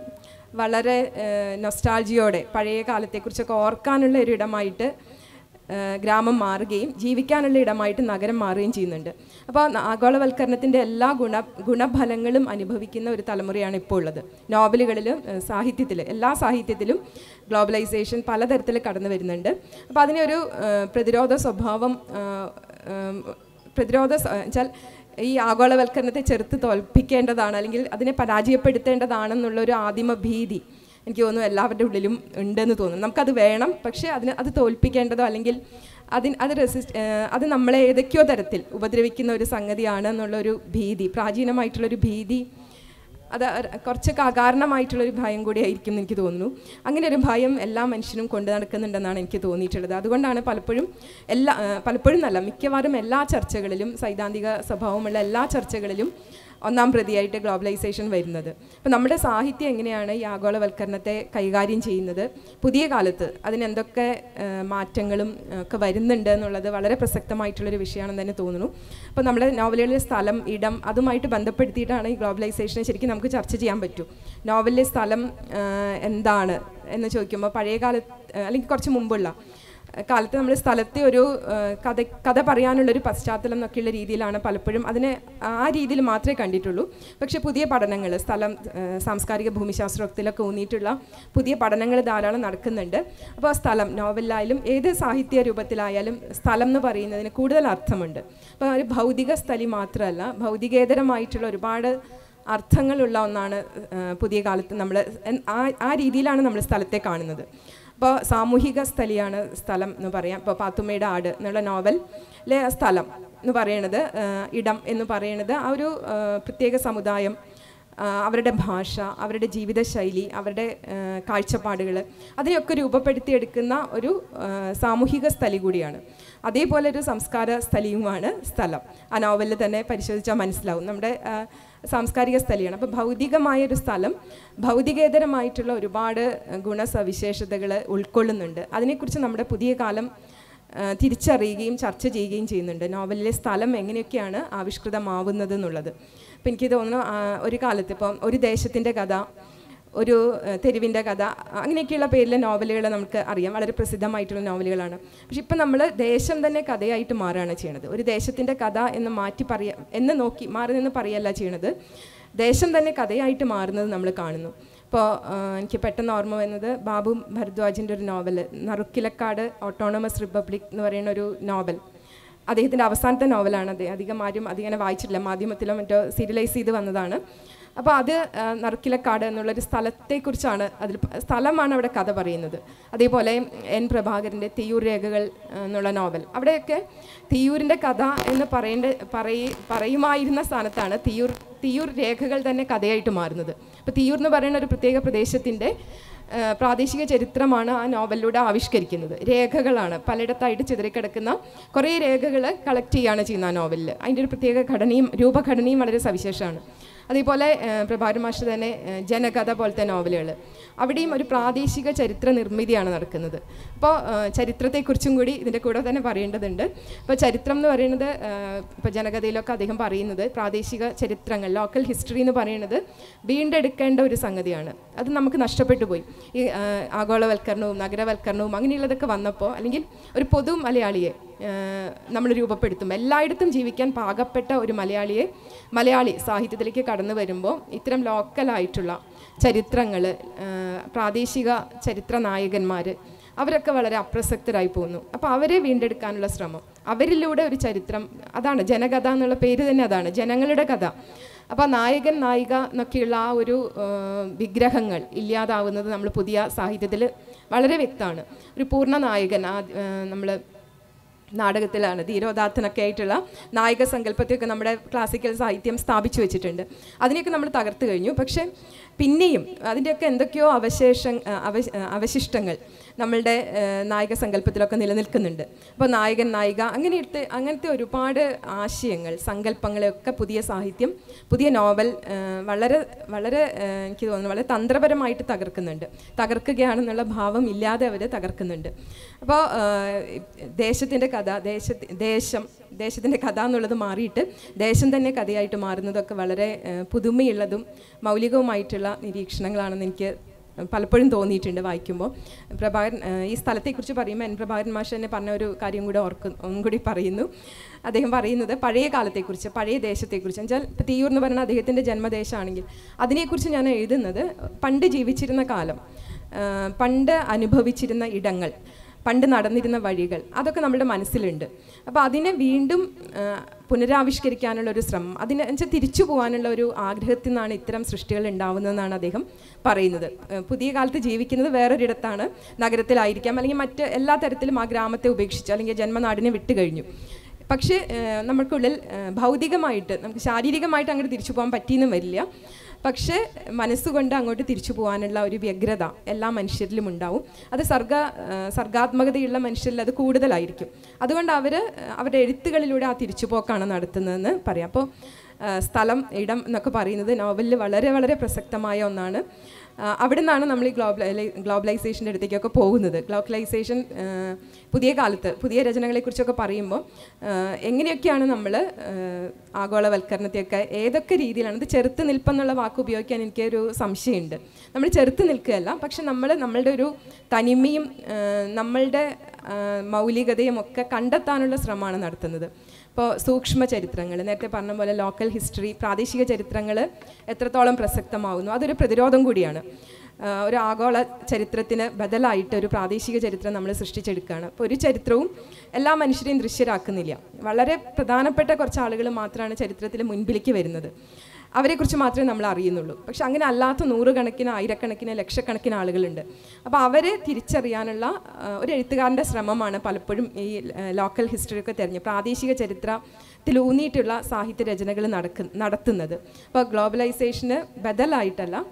വളരെ നൊസ്റ്റാൾജിയോടെ പഴയ കാലത്തെക്കുറിച്ചൊക്കെ ഓർക്കാനുള്ള ഒരു ഇടമായിട്ട് ആ, ഗ്രാമം മാറുകയും ജീവിക്കാനുള്ള ഇടമായിട്ട് നഗരം മാറുകയും ചെയ്യുന്നുണ്ട് അപ്പോൾ ന- ആഗോളവൽക്കരണത്തിൻ്റെ എല്ലാ ഗുണ ഗുണഫലങ്ങളും അനുഭവിക്കുന്ന ഒരു തലമുറയാണ് ഇപ്പോൾ ഉള്ളത് നോവലുകളിലും സാഹിത്യത്തിൽ എല്ലാ സാഹിത്യത്തിലും ഗ്ലോബലൈസേഷൻ പലതരത്തിൽ കടന്നു വരുന്നുണ്ട് അപ്പോൾ അതിനെ ഒരു ആ, പ്രതിരോധ സ്വഭാവം ആ, ഉം, പ്രതിരോധ സ- വെച്ചാൽ ഈ ആഗോളവൽക്കരണത്തെ ചെറുത്ത് തോൽപ്പിക്കേണ്ടതാണ് അല്ലെങ്കിൽ അതിനെ പരാജയപ്പെടുത്തേണ്ടതാണെന്നുള്ള ഒരു ആദിമ ഭീതി എനിക്ക് തോന്നുന്നു എല്ലാവരുടെ ഉള്ളിലും ഉണ്ടെന്ന് തോന്നുന്നു നമുക്കത് വേണം പക്ഷേ അതിന് അത് തോൽപ്പിക്കേണ്ടതോ അല്ലെങ്കിൽ അതിന് അത് റെസിസ്റ്റ് അത് നമ്മളെ ഏതൊക്കെയോ തരത്തിൽ ഉപദ്രവിക്കുന്ന ഒരു സംഗതിയാണ് എന്നുള്ളൊരു ഭീതി പ്രാചീനമായിട്ടുള്ളൊരു ഭീതി അത് ഒരു- കുറച്ചൊക്കെ അകാരണമായിട്ടുള്ളൊരു ഭയം കൂടി ആയിരിക്കും എന്ന് എനിക്ക് തോന്നുന്നു അങ്ങനെ ഒരു ഭയം എല്ലാ മനുഷ്യനും കൊണ്ടു നടക്കുന്നുണ്ടെന്നാണ് എനിക്ക് തോന്നിയിട്ടുള്ളത് അതുകൊണ്ടാണ് പലപ്പോഴും എല്ലാ ആ, പലപ്പോഴും നല്ല മിക്കവാറും എല്ലാ ചർച്ചകളിലും സൈദ്ധാന്തിക സ്വഭാവമുള്ള എല്ലാ ചർച്ചകളിലും ഒന്നാം പ്രതിയായിട്ട് ഗ്ലോബലൈസേഷൻ വരുന്നത് അപ്പോൾ നമ്മുടെ സാഹിത്യം എങ്ങനെയാണ് ഈ ആഗോളവൽക്കരണത്തെ കൈകാര്യം ചെയ്യുന്നത് പുതിയ കാലത്ത് അതിനെന്തൊക്കെ ആ, മാറ്റങ്ങളും ആ, ഒക്കെ വരുന്നുണ്ട് എന്നുള്ളത് വളരെ പ്രസക്തമായിട്ടുള്ളൊരു വിഷയമാണെന്ന് തന്നെ തോന്നുന്നു അപ്പോൾ നമ്മുടെ നോവലുകളിലെ സ്ഥലം ഇടം അതുമായിട്ട് ബന്ധപ്പെടുത്തിയിട്ടാണ് ഈ ഗ്ലോബലൈസേഷനെ ശരിക്കും നമുക്ക് ചർച്ച ചെയ്യാൻ പറ്റൂ നോവലിലെ സ്ഥലം ആ, എന്താണ് എന്ന് ചോദിക്കുമ്പോൾ പഴയ കാലത്ത് അല്ലെങ്കിൽ കുറച്ച് മുമ്പുള്ള കാലത്ത് നമ്മൾ സ്ഥലത്തെ ഒരു ആ, കഥ കഥ പറയാനുള്ളൊരു പശ്ചാത്തലം എന്നൊക്കെയുള്ള രീതിയിലാണ് പലപ്പോഴും അതിനെ ആ രീതിയിൽ മാത്രമേ കണ്ടിട്ടുള്ളൂ പക്ഷേ പുതിയ പഠനങ്ങൾ സ്ഥലം ആ, സാംസ്കാരിക ഭൂമിശാസ്ത്രത്തിലൊക്കെ ഊന്നിയിട്ടുള്ള പുതിയ പഠനങ്ങൾ ധാരാളം നടക്കുന്നുണ്ട് അപ്പോൾ ആ സ്ഥലം നോവലിലായാലും ഏത് സാഹിത്യ രൂപത്തിലായാലും സ്ഥലം എന്ന് പറയുന്നതിന് കൂടുതൽ അർത്ഥമുണ്ട് അപ്പോൾ ഒരു ഭൗതിക സ്ഥലി മാത്രമല്ല ഭൗതികേതരമായിട്ടുള്ള ഒരുപാട് അർത്ഥങ്ങളുള്ള ഒന്നാണ് ആ, പുതിയ കാലത്ത് നമ്മൾ ആ ആ രീതിയിലാണ് നമ്മൾ സ്ഥലത്തെ കാണുന്നത് അപ്പോൾ സാമൂഹിക സ്ഥലിയാണ് സ്ഥലം എന്ന് പറയാം ഇപ്പോൾ പാത്തുമ്മയുടെ ആട് എന്നുള്ള നോവലിലെ സ്ഥലം എന്ന് പറയുന്നത് ആ, ഇടം എന്ന് പറയുന്നത് ആ ഒരു ആ, പ്രത്യേക സമുദായം ആ, അവരുടെ ഭാഷ അവരുടെ ജീവിതശൈലി അവരുടെ കാഴ്ചപ്പാടുകൾ അതിനെയൊക്കെ രൂപപ്പെടുത്തിയെടുക്കുന്ന ഒരു ആ, സാമൂഹിക സ്ഥലി കൂടിയാണ് അതേപോലെ ഒരു സംസ്കാര സ്ഥലിയുമാണ് സ്ഥലം ആ നോവലിൽ തന്നെ പരിശോധിച്ചാൽ മനസ്സിലാവും നമ്മുടെ ആ, സാംസ്കാരിക സ്ഥലിയാണ് അപ്പോൾ ഭൗതികമായ ഒരു സ്ഥലം ഭൗതികേതരമായിട്ടുള്ള ഒരുപാട് ഗുണസവിശേഷതകൾ ഉൾക്കൊള്ളുന്നുണ്ട് അതിനെക്കുറിച്ച് നമ്മുടെ പുതിയ കാലം ആ, തിരിച്ചറിയുകയും ചർച്ച ചെയ്യുകയും ചെയ്യുന്നുണ്ട് നോവലിലെ സ്ഥലം എങ്ങനെയൊക്കെയാണ് ആവിഷ്കൃതമാവുന്നത് എന്നുള്ളത് അപ്പം എനിക്ക് തോന്നുന്നു ആ, ഒരു കാലത്ത് ഇപ്പം ഒരു ദേശത്തിൻ്റെ കഥ ഒരു ഏഹ്, തെരുവിൻ്റെ കഥ അങ്ങനെയൊക്കെയുള്ള പേരിലെ നോവലുകൾ നമുക്ക് അറിയാം വളരെ പ്രസിദ്ധമായിട്ടുള്ള നോവലുകളാണ് പക്ഷെ ഇപ്പം നമ്മൾ ദേശം തന്നെ കഥയായിട്ട് മാറുകയാണ് ചെയ്യണത് ഒരു ദേശത്തിൻ്റെ കഥ എന്ന് മാറ്റി പറയാ എന്ന് നോക്കി മാറി നിന്ന് പറയല്ല ചെയ്യണത് ദേശം തന്നെ കഥയായിട്ട് മാറുന്നത് നമ്മൾ കാണുന്നു ഇപ്പോൾ എനിക്ക് പെട്ടെന്ന് ഓർമ്മ വരുന്നത് ബാബു ഭരദ്വാജിൻ്റെ ഒരു നോവൽ നറുക്കിലക്കാട് ഓട്ടോണമസ് റിപ്പബ്ലിക് എന്ന് പറയുന്ന ഒരു നോവൽ അദ്ദേഹത്തിൻ്റെ അവസാനത്തെ നോവലാണ് അത് അധികം ആരും അതിങ്ങനെ വായിച്ചിട്ടില്ല മാധ്യമത്തിലോ മറ്റോ സീരിയലൈസ് ചെയ്ത് വന്നതാണ് അപ്പോൾ അത് ആ, നറുക്കിലക്കാട് എന്നുള്ളൊരു സ്ഥലത്തെക്കുറിച്ചാണ് അതിൽ പ- സ്ഥലമാണ് അവിടെ കഥ പറയുന്നത് അതേപോലെ എൻ പ്രഭാകരൻ്റെ തെയ്യൂർ രേഖകൾ ആ, എന്നുള്ള നോവൽ അവിടെയൊക്കെ തിയ്യൂരിൻ്റെ കഥ എന്ന് പറയേണ്ട പറയ പറയുമായിരുന്ന സ്ഥാനത്താണ് തിയ്യൂർ തിയ്യൂർ രേഖകൾ തന്നെ കഥയായിട്ട് മാറുന്നത് അപ്പോൾ തിയ്യൂർ എന്ന് പറയുന്ന ഒരു പ്രത്യേക പ്രദേശത്തിൻ്റെ ആ, പ്രാദേശിക ചരിത്രമാണ് ആ നോവലിലൂടെ ആവിഷ്കരിക്കുന്നത് രേഖകളാണ് പലയിടത്തായിട്ട് ചിതറിക്കിടക്കുന്ന കുറേ രേഖകൾ കളക്ട് ചെയ്യുകയാണ് ചെയ്യുന്നത് ആ നോവലിൽ അതിൻ്റെ ഒരു പ്രത്യേക ഘടനയും രൂപഘടനയും വളരെ സവിശേഷമാണ് അതേപോലെ ആ, പ്രഭാകരൻ മാസ്റ്റർ തന്നെ ആ, ജനകഥ പോലത്തെ നോവലുകൾ അവിടെയും ഒരു പ്രാദേശിക ചരിത്ര നിർമ്മിതിയാണ് നടക്കുന്നത് അപ്പോൾ ചരിത്രത്തെക്കുറിച്ചും കൂടി ഇതിൻ്റെ കൂടെ തന്നെ പറയേണ്ടതുണ്ട് ഇപ്പോൾ ചരിത്രം എന്ന് പറയുന്നത് ഇപ്പോൾ ജനകഥയിലൊക്കെ അദ്ദേഹം പറയുന്നത് പ്രാദേശിക ചരിത്രങ്ങൾ ലോക്കൽ ഹിസ്റ്ററി എന്ന് പറയുന്നത് വീണ്ടെടുക്കേണ്ട ഒരു സംഗതിയാണ് അത് നമുക്ക് നഷ്ടപ്പെട്ടു പോയി ഈ ആ, ആഗോളവൽക്കരണവും നഗരവൽക്കരണവും അങ്ങനെയുള്ളതൊക്കെ വന്നപ്പോൾ അല്ലെങ്കിൽ ഒരു പൊതു മലയാളിയെ നമ്മൾ രൂപപ്പെടുത്തും എല്ലായിടത്തും ജീവിക്കാൻ പാകപ്പെട്ട ഒരു മലയാളിയെ മലയാളി സാഹിത്യത്തിലേക്ക് കടന്നു വരുമ്പോൾ ഇത്തരം ലോക്കലായിട്ടുള്ള ചരിത്രങ്ങൾ പ്രാദേശിക ചരിത്ര നായകന്മാർ അവരൊക്കെ വളരെ അപ്രസക്തരായി പോകുന്നു അപ്പോൾ അവരെ വീണ്ടെടുക്കാനുള്ള ശ്രമം അവരിലൂടെ ഒരു ചരിത്രം അതാണ് ജനകഥ എന്നുള്ള പേര് തന്നെ അതാണ് ജനങ്ങളുടെ കഥ അപ്പോൾ നായകൻ നായിക എന്നൊക്കെയുള്ള ആ ഒരു ആ, വിഗ്രഹങ്ങൾ ഇല്ലാതാവുന്നത് നമ്മൾ പുതിയ സാഹിത്യത്തിൽ വളരെ വ്യക്തമാണ് ഒരു പൂർണ്ണ നായകൻ ആ നമ്മൾ നാടകത്തിലാണ് ധീരോദാത്തനൊക്കെ ആയിട്ടുള്ള നായിക സങ്കല്പത്തെയൊക്കെ നമ്മുടെ ക്ലാസിക്കൽ സാഹിത്യം സ്ഥാപിച്ചു വെച്ചിട്ടുണ്ട് അതിനെയൊക്കെ നമ്മൾ തകർത്ത് കഴിഞ്ഞു പക്ഷേ പിന്നെയും അതിൻ്റെയൊക്കെ എന്തൊക്കെയോ അവശേഷ അവശ അവശിഷ്ടങ്ങൾ നമ്മളുടെ ഏഹ്, നായിക സങ്കല്പത്തിലൊക്കെ നിലനിൽക്കുന്നുണ്ട് അപ്പോൾ നായകൻ നായിക അങ്ങനെത്തെ അങ്ങനത്തെ ഒരുപാട് ആശയങ്ങൾ സങ്കല്പങ്ങളെയൊക്കെ പുതിയ സാഹിത്യം പുതിയ നോവൽ ഏഹ്, വളരെ വളരെ ഏഹ്, എനിക്ക് തോന്നുന്നു വളരെ തന്ത്രപരമായിട്ട് തകർക്കുന്നുണ്ട് തകർക്കുകയാണെന്നുള്ള ഭാവം ഇല്ലാതെ അവർ തകർക്കുന്നുണ്ട് അപ്പോൾ ദേശത്തിൻ്റെ കഥ ദേശ ദേശം ദേശത്തിൻ്റെ കഥ എന്നുള്ളത് മാറിയിട്ട് ദേശം തന്നെ കഥയായിട്ട് മാറുന്നതൊക്കെ വളരെ ഏഹ്, പുതുമയുള്ളതും മൗലികവുമായിട്ടുള്ള നിരീക്ഷണങ്ങളാണെന്ന് എനിക്ക് പലപ്പോഴും തോന്നിയിട്ടുണ്ട് വായിക്കുമ്പോൾ പ്രഭാകരൻ ഏഹ്, ഈ സ്ഥലത്തെക്കുറിച്ച് പറയുമ്പോൾ എൻ പ്രഭാകരൻ മാഷ് തന്നെ പറഞ്ഞ ഒരു കാര്യം കൂടെ ഓർക്കും ഒന്നും കൂടി പറയുന്നു അദ്ദേഹം പറയുന്നത് പഴയ കാലത്തെക്കുറിച്ച് പഴയ ദേശത്തെക്കുറിച്ച് എന്നുവെച്ചാൽ ഇപ്പോൾ തിയ്യൂർ എന്ന് പറയുന്ന അദ്ദേഹത്തിൻ്റെ ജന്മദേശമാണെങ്കിൽ അതിനെക്കുറിച്ച് ഞാൻ എഴുതുന്നത് പണ്ട് ജീവിച്ചിരുന്ന കാലം ഏഹ്, പണ്ട് അനുഭവിച്ചിരുന്ന ഇടങ്ങൾ പണ്ട് നടന്നിരുന്ന വഴികൾ അതൊക്കെ നമ്മുടെ മനസ്സിലുണ്ട് അപ്പോൾ അതിനെ വീണ്ടും ആ, പുനരാവിഷ്കരിക്കാനുള്ള ഒരു ശ്രമം അതിനെ വെച്ചാൽ തിരിച്ചു പോകാനുള്ള ഒരു ആഗ്രഹത്തിൽ നിന്നാണ് ഇത്തരം സൃഷ്ടികൾ ഉണ്ടാവുന്നതെന്നാണ് അദ്ദേഹം പറയുന്നത് ആ, പുതിയ കാലത്ത് ജീവിക്കുന്നത് വേറൊരിടത്താണ് നഗരത്തിലായിരിക്കാം അല്ലെങ്കിൽ മറ്റ് എല്ലാ തരത്തിലും ആ ഗ്രാമത്തെ ഉപേക്ഷിച്ച് അല്ലെങ്കിൽ ജന്മനാടിനെ വിട്ടു കഴിഞ്ഞു പക്ഷേ ഏഹ്, നമുക്കുള്ളിൽ ഏഹ്, ഭൗതികമായിട്ട് നമുക്ക് ശാരീരികമായിട്ട് അങ്ങോട്ട് തിരിച്ചു പോകാൻ പറ്റിയെന്നും വരില്ല പക്ഷേ മനസ്സുകൊണ്ട് അങ്ങോട്ട് തിരിച്ചു പോകാനുള്ള ഒരു വ്യഗ്രത എല്ലാ മനുഷ്യരിലും ഉണ്ടാവും അത് സർഗ ഏഹ്, സർഗാത്മകതയുള്ള മനുഷ്യരിൽ അത് കൂടുതലായിരിക്കും അതുകൊണ്ട് അവർ അവരുടെ എഴുത്തുകളിലൂടെ ആ തിരിച്ചുപോക്കാണ് നടത്തുന്നതെന്ന് പറയാം അപ്പോൾ ഏഹ്, സ്ഥലം ഇടം എന്നൊക്കെ പറയുന്നത് നോവലിൽ വളരെ വളരെ പ്രസക്തമായ ഒന്നാണ് ആ, അവിടെ നിന്നാണ് നമ്മൾ ഈ ഗ്ലോബലൈ ഗ്ലോബലൈസേഷൻ്റെ അടുത്തേക്കൊക്കെ പോകുന്നത് ഗ്ലോബലൈസേഷൻ പുതിയ കാലത്ത് പുതിയ രചനകളെക്കുറിച്ചൊക്കെ പറയുമ്പോൾ ആ, എങ്ങനെയൊക്കെയാണ് നമ്മൾ ആഗോളവൽക്കരണത്തെയൊക്കെ ഏതൊക്കെ രീതിയിലാണ് ഇത് ചെറുത്ത് നിൽപ്പെന്നുള്ള വാക്ക് ഉപയോഗിക്കാൻ എനിക്കൊരു സംശയമുണ്ട് നമ്മൾ ചെറുത്ത് നിൽക്കുകയല്ല പക്ഷെ നമ്മൾ നമ്മളുടെ ഒരു തനിമയും ആ, നമ്മളുടെ ആ, മൗലികതയും ഒക്കെ കണ്ടെത്താനുള്ള ശ്രമമാണ് നടത്തുന്നത് ഇപ്പോൾ സൂക്ഷ്മ ചരിത്രങ്ങൾ നേരത്തെ പറഞ്ഞ പോലെ ലോക്കൽ ഹിസ്റ്ററി പ്രാദേശിക ചരിത്രങ്ങൾ എത്രത്തോളം പ്രസക്തമാവുന്നു അതൊരു പ്രതിരോധം കൂടിയാണ് ആ, ഒരു ആഗോള ചരിത്രത്തിന് ബദലായിട്ട് ഒരു പ്രാദേശിക ചരിത്രം നമ്മൾ സൃഷ്ടിച്ചെടുക്കുകയാണ് അപ്പോൾ ഒരു ചരിത്രവും എല്ലാ മനുഷ്യരെയും ദൃശ്യരാക്കുന്നില്ല വളരെ പ്രധാനപ്പെട്ട കുറച്ച് ആളുകൾ മാത്രമാണ് ചരിത്രത്തിൽ മുൻപിലേക്ക് വരുന്നത് അവരെക്കുറിച്ച് മാത്രമേ നമ്മൾ അറിയുന്നുള്ളൂ പക്ഷെ അങ്ങനെ അല്ലാത്ത നൂറുകണക്കിന് ആയിരക്കണക്കിന് ലക്ഷക്കണക്കിന് ആളുകളുണ്ട് അപ്പോൾ അവരെ തിരിച്ചറിയാനുള്ള ആ, ഒരു എഴുത്തുകാരൻ്റെ ശ്രമമാണ് പലപ്പോഴും ഈ ലോക്കൽ ഹിസ്റ്ററി ഒക്കെ തിരഞ്ഞ് പ്രാദേശിക ചരിത്രത്തിൽ ഊന്നിയിട്ടുള്ള സാഹിത്യ രചനകൾ നടക്കു നടത്തുന്നത് അപ്പോൾ ഗ്ലോബലൈസേഷന് ബദലായിട്ടല്ല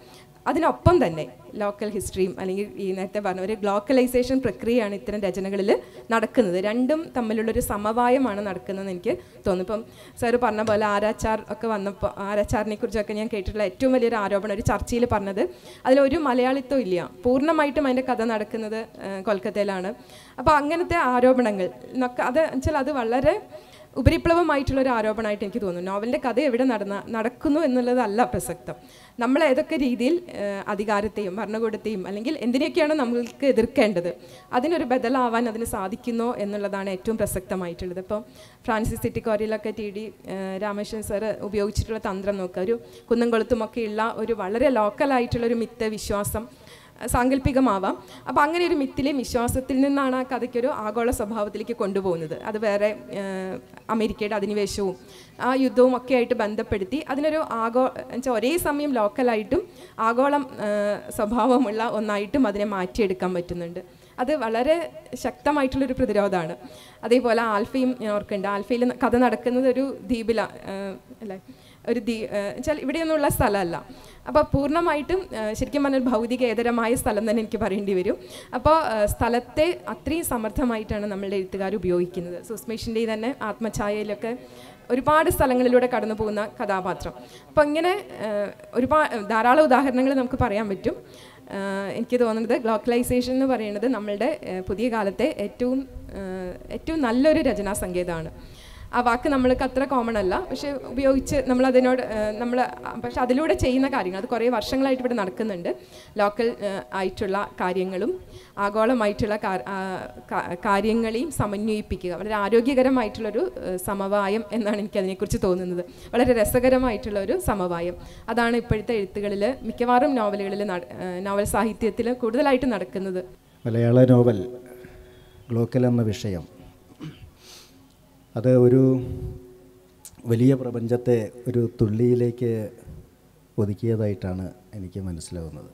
അതിനൊപ്പം തന്നെ ലോക്കൽ ഹിസ്റ്ററിയും അല്ലെങ്കിൽ ഈ നേരത്തെ പറഞ്ഞ ഒരു ഗ്ലോക്കലൈസേഷൻ പ്രക്രിയയാണ് ഇത്തരം രചനകളിൽ നടക്കുന്നത് രണ്ടും തമ്മിലുള്ളൊരു സമവായമാണ് നടക്കുന്നതെന്ന് എനിക്ക് തോന്നുന്നു ഇപ്പം സാറ് പറഞ്ഞ പോലെ ആരാച്ചാർ ഒക്കെ വന്നപ്പോൾ ആരാച്ചാറിനെ കുറിച്ചൊക്കെ ഞാൻ കേട്ടിട്ടുള്ള ഏറ്റവും വലിയൊരു ആരോപണം ഒരു ചർച്ചയിൽ പറഞ്ഞത് അതിലൊരു മലയാളിത്വം ഇല്ല പൂർണ്ണമായിട്ടും അതിൻ്റെ കഥ നടക്കുന്നത് ആ, കൊൽക്കത്തയിലാണ് അപ്പോൾ അങ്ങനത്തെ ആരോപണങ്ങൾ എന്നൊക്കെ അത് വെച്ചാൽ അത് വളരെ ഉപരിപ്ലവമായിട്ടുള്ള ഒരു ആരോപണമായിട്ട് എനിക്ക് തോന്നുന്നു നോവലിൻ്റെ കഥ എവിടെ നടന്ന നടക്കുന്നു എന്നുള്ളതല്ല പ്രസക്തം നമ്മൾ ഏതൊക്കെ രീതിയിൽ ഏഹ്, അധികാരത്തെയും ഭരണകൂടത്തെയും അല്ലെങ്കിൽ എന്തിനൊക്കെയാണ് നമ്മൾക്ക് എതിർക്കേണ്ടത് അതിനൊരു ബദലാവാൻ അതിന് സാധിക്കുന്നോ എന്നുള്ളതാണ് ഏറ്റവും പ്രസക്തമായിട്ടുള്ളത് ഇപ്പം ഫ്രാൻസിസ് സിറ്റിക്കോറിയിലൊക്കെ ടി ഡി രാമേശ്വരൻ സാറ് ഉപയോഗിച്ചിട്ടുള്ള തന്ത്രം നോക്കുക ഒരു കുന്നംകുളത്തുമൊക്കെയുള്ള ഒരു വളരെ ലോക്കലായിട്ടുള്ള ഒരു മിത്ത് വിശ്വാസം സാങ്കല്പികമാവാം അപ്പോൾ അങ്ങനെ ഒരു മിത്തിലെ വിശ്വാസത്തിൽ നിന്നാണ് ആ കഥയ്ക്കൊരു ആഗോള സ്വഭാവത്തിലേക്ക് കൊണ്ടുപോകുന്നത് അത് വേറെ ഏഹ്, അമേരിക്കയുടെ അധിനിവേശവും ആ യുദ്ധവും ഒക്കെ ആയിട്ട് ബന്ധപ്പെടുത്തി അതിനൊരു ആഗോ എന്നുവെച്ചാൽ ഒരേ സമയം ലോക്കലായിട്ടും ആഗോളം ഏഹ്, സ്വഭാവമുള്ള ഒന്നായിട്ടും അതിനെ മാറ്റിയെടുക്കാൻ പറ്റുന്നുണ്ട് അത് വളരെ ശക്തമായിട്ടുള്ളൊരു പ്രതിരോധമാണ് അതേപോലെ ആൽഫയും ഞാൻ ഓർക്കുന്നുണ്ട് ആൽഫയിൽ കഥ നടക്കുന്നത് ഒരു ദ്വീപില അല്ലേ ഒരു ദ്വീ വെച്ചാൽ ഇവിടെയൊന്നുള്ള സ്ഥലമല്ല അപ്പോൾ പൂർണ്ണമായിട്ടും ആ, ശരിക്കും പറഞ്ഞാൽ ഭൗതികേതരമായ സ്ഥലം തന്നെ എനിക്ക് പറയേണ്ടി വരും അപ്പോൾ ആ, സ്ഥലത്തെ അത്രയും സമർത്ഥമായിട്ടാണ് നമ്മളുടെ എഴുത്തുകാർ ഉപയോഗിക്കുന്നത് സുസ്മേഷിൻ്റെ തന്നെ ആത്മഛായയിലൊക്കെ ഒരുപാട് സ്ഥലങ്ങളിലൂടെ കടന്നു പോകുന്ന കഥാപാത്രം അപ്പോൾ ഇങ്ങനെ ഒരുപാട് ധാരാളം ഉദാഹരണങ്ങൾ നമുക്ക് പറയാൻ പറ്റും ആ, എനിക്ക് തോന്നുന്നത് ഗ്ലോക്കലൈസേഷൻ എന്ന് പറയുന്നത് നമ്മളുടെ ആ, പുതിയ കാലത്തെ ഏറ്റവും ആ, ഏറ്റവും നല്ലൊരു രചനാ സങ്കേതമാണ് ആ വാക്ക് നമ്മൾക്ക് അത്ര കോമൺ അല്ല പക്ഷെ ഉപയോഗിച്ച് നമ്മൾ അതിനോട് നമ്മൾ പക്ഷെ അതിലൂടെ ചെയ്യുന്ന കാര്യങ്ങൾ അത് കുറേ വർഷങ്ങളായിട്ട് ഇവിടെ നടക്കുന്നുണ്ട് ലോക്കൽ ആയിട്ടുള്ള കാര്യങ്ങളും ആഗോളമായിട്ടുള്ള കാ- ആ, കാ- കാര്യങ്ങളെയും സമന്വയിപ്പിക്കുക വളരെ ആരോഗ്യകരമായിട്ടുള്ളൊരു ഏഹ്, സമവായം എന്നാണ് എനിക്ക് അതിനെക്കുറിച്ച് തോന്നുന്നത് വളരെ രസകരമായിട്ടുള്ള ഒരു സമവായം അതാണ് ഇപ്പോഴത്തെ എഴുത്തുകളിൽ മിക്കവാറും നോവലുകളിൽ നോവൽ സാഹിത്യത്തിൽ കൂടുതലായിട്ട് നടക്കുന്നത് മലയാള നോവൽ ഗ്ലോക്കൽ എന്ന വിഷയം അത് ഒരു വലിയ പ്രപഞ്ചത്തെ ഒരു തുള്ളിയിലേക്ക് ഒതുക്കിയതായിട്ടാണ് എനിക്ക് മനസ്സിലാവുന്നത്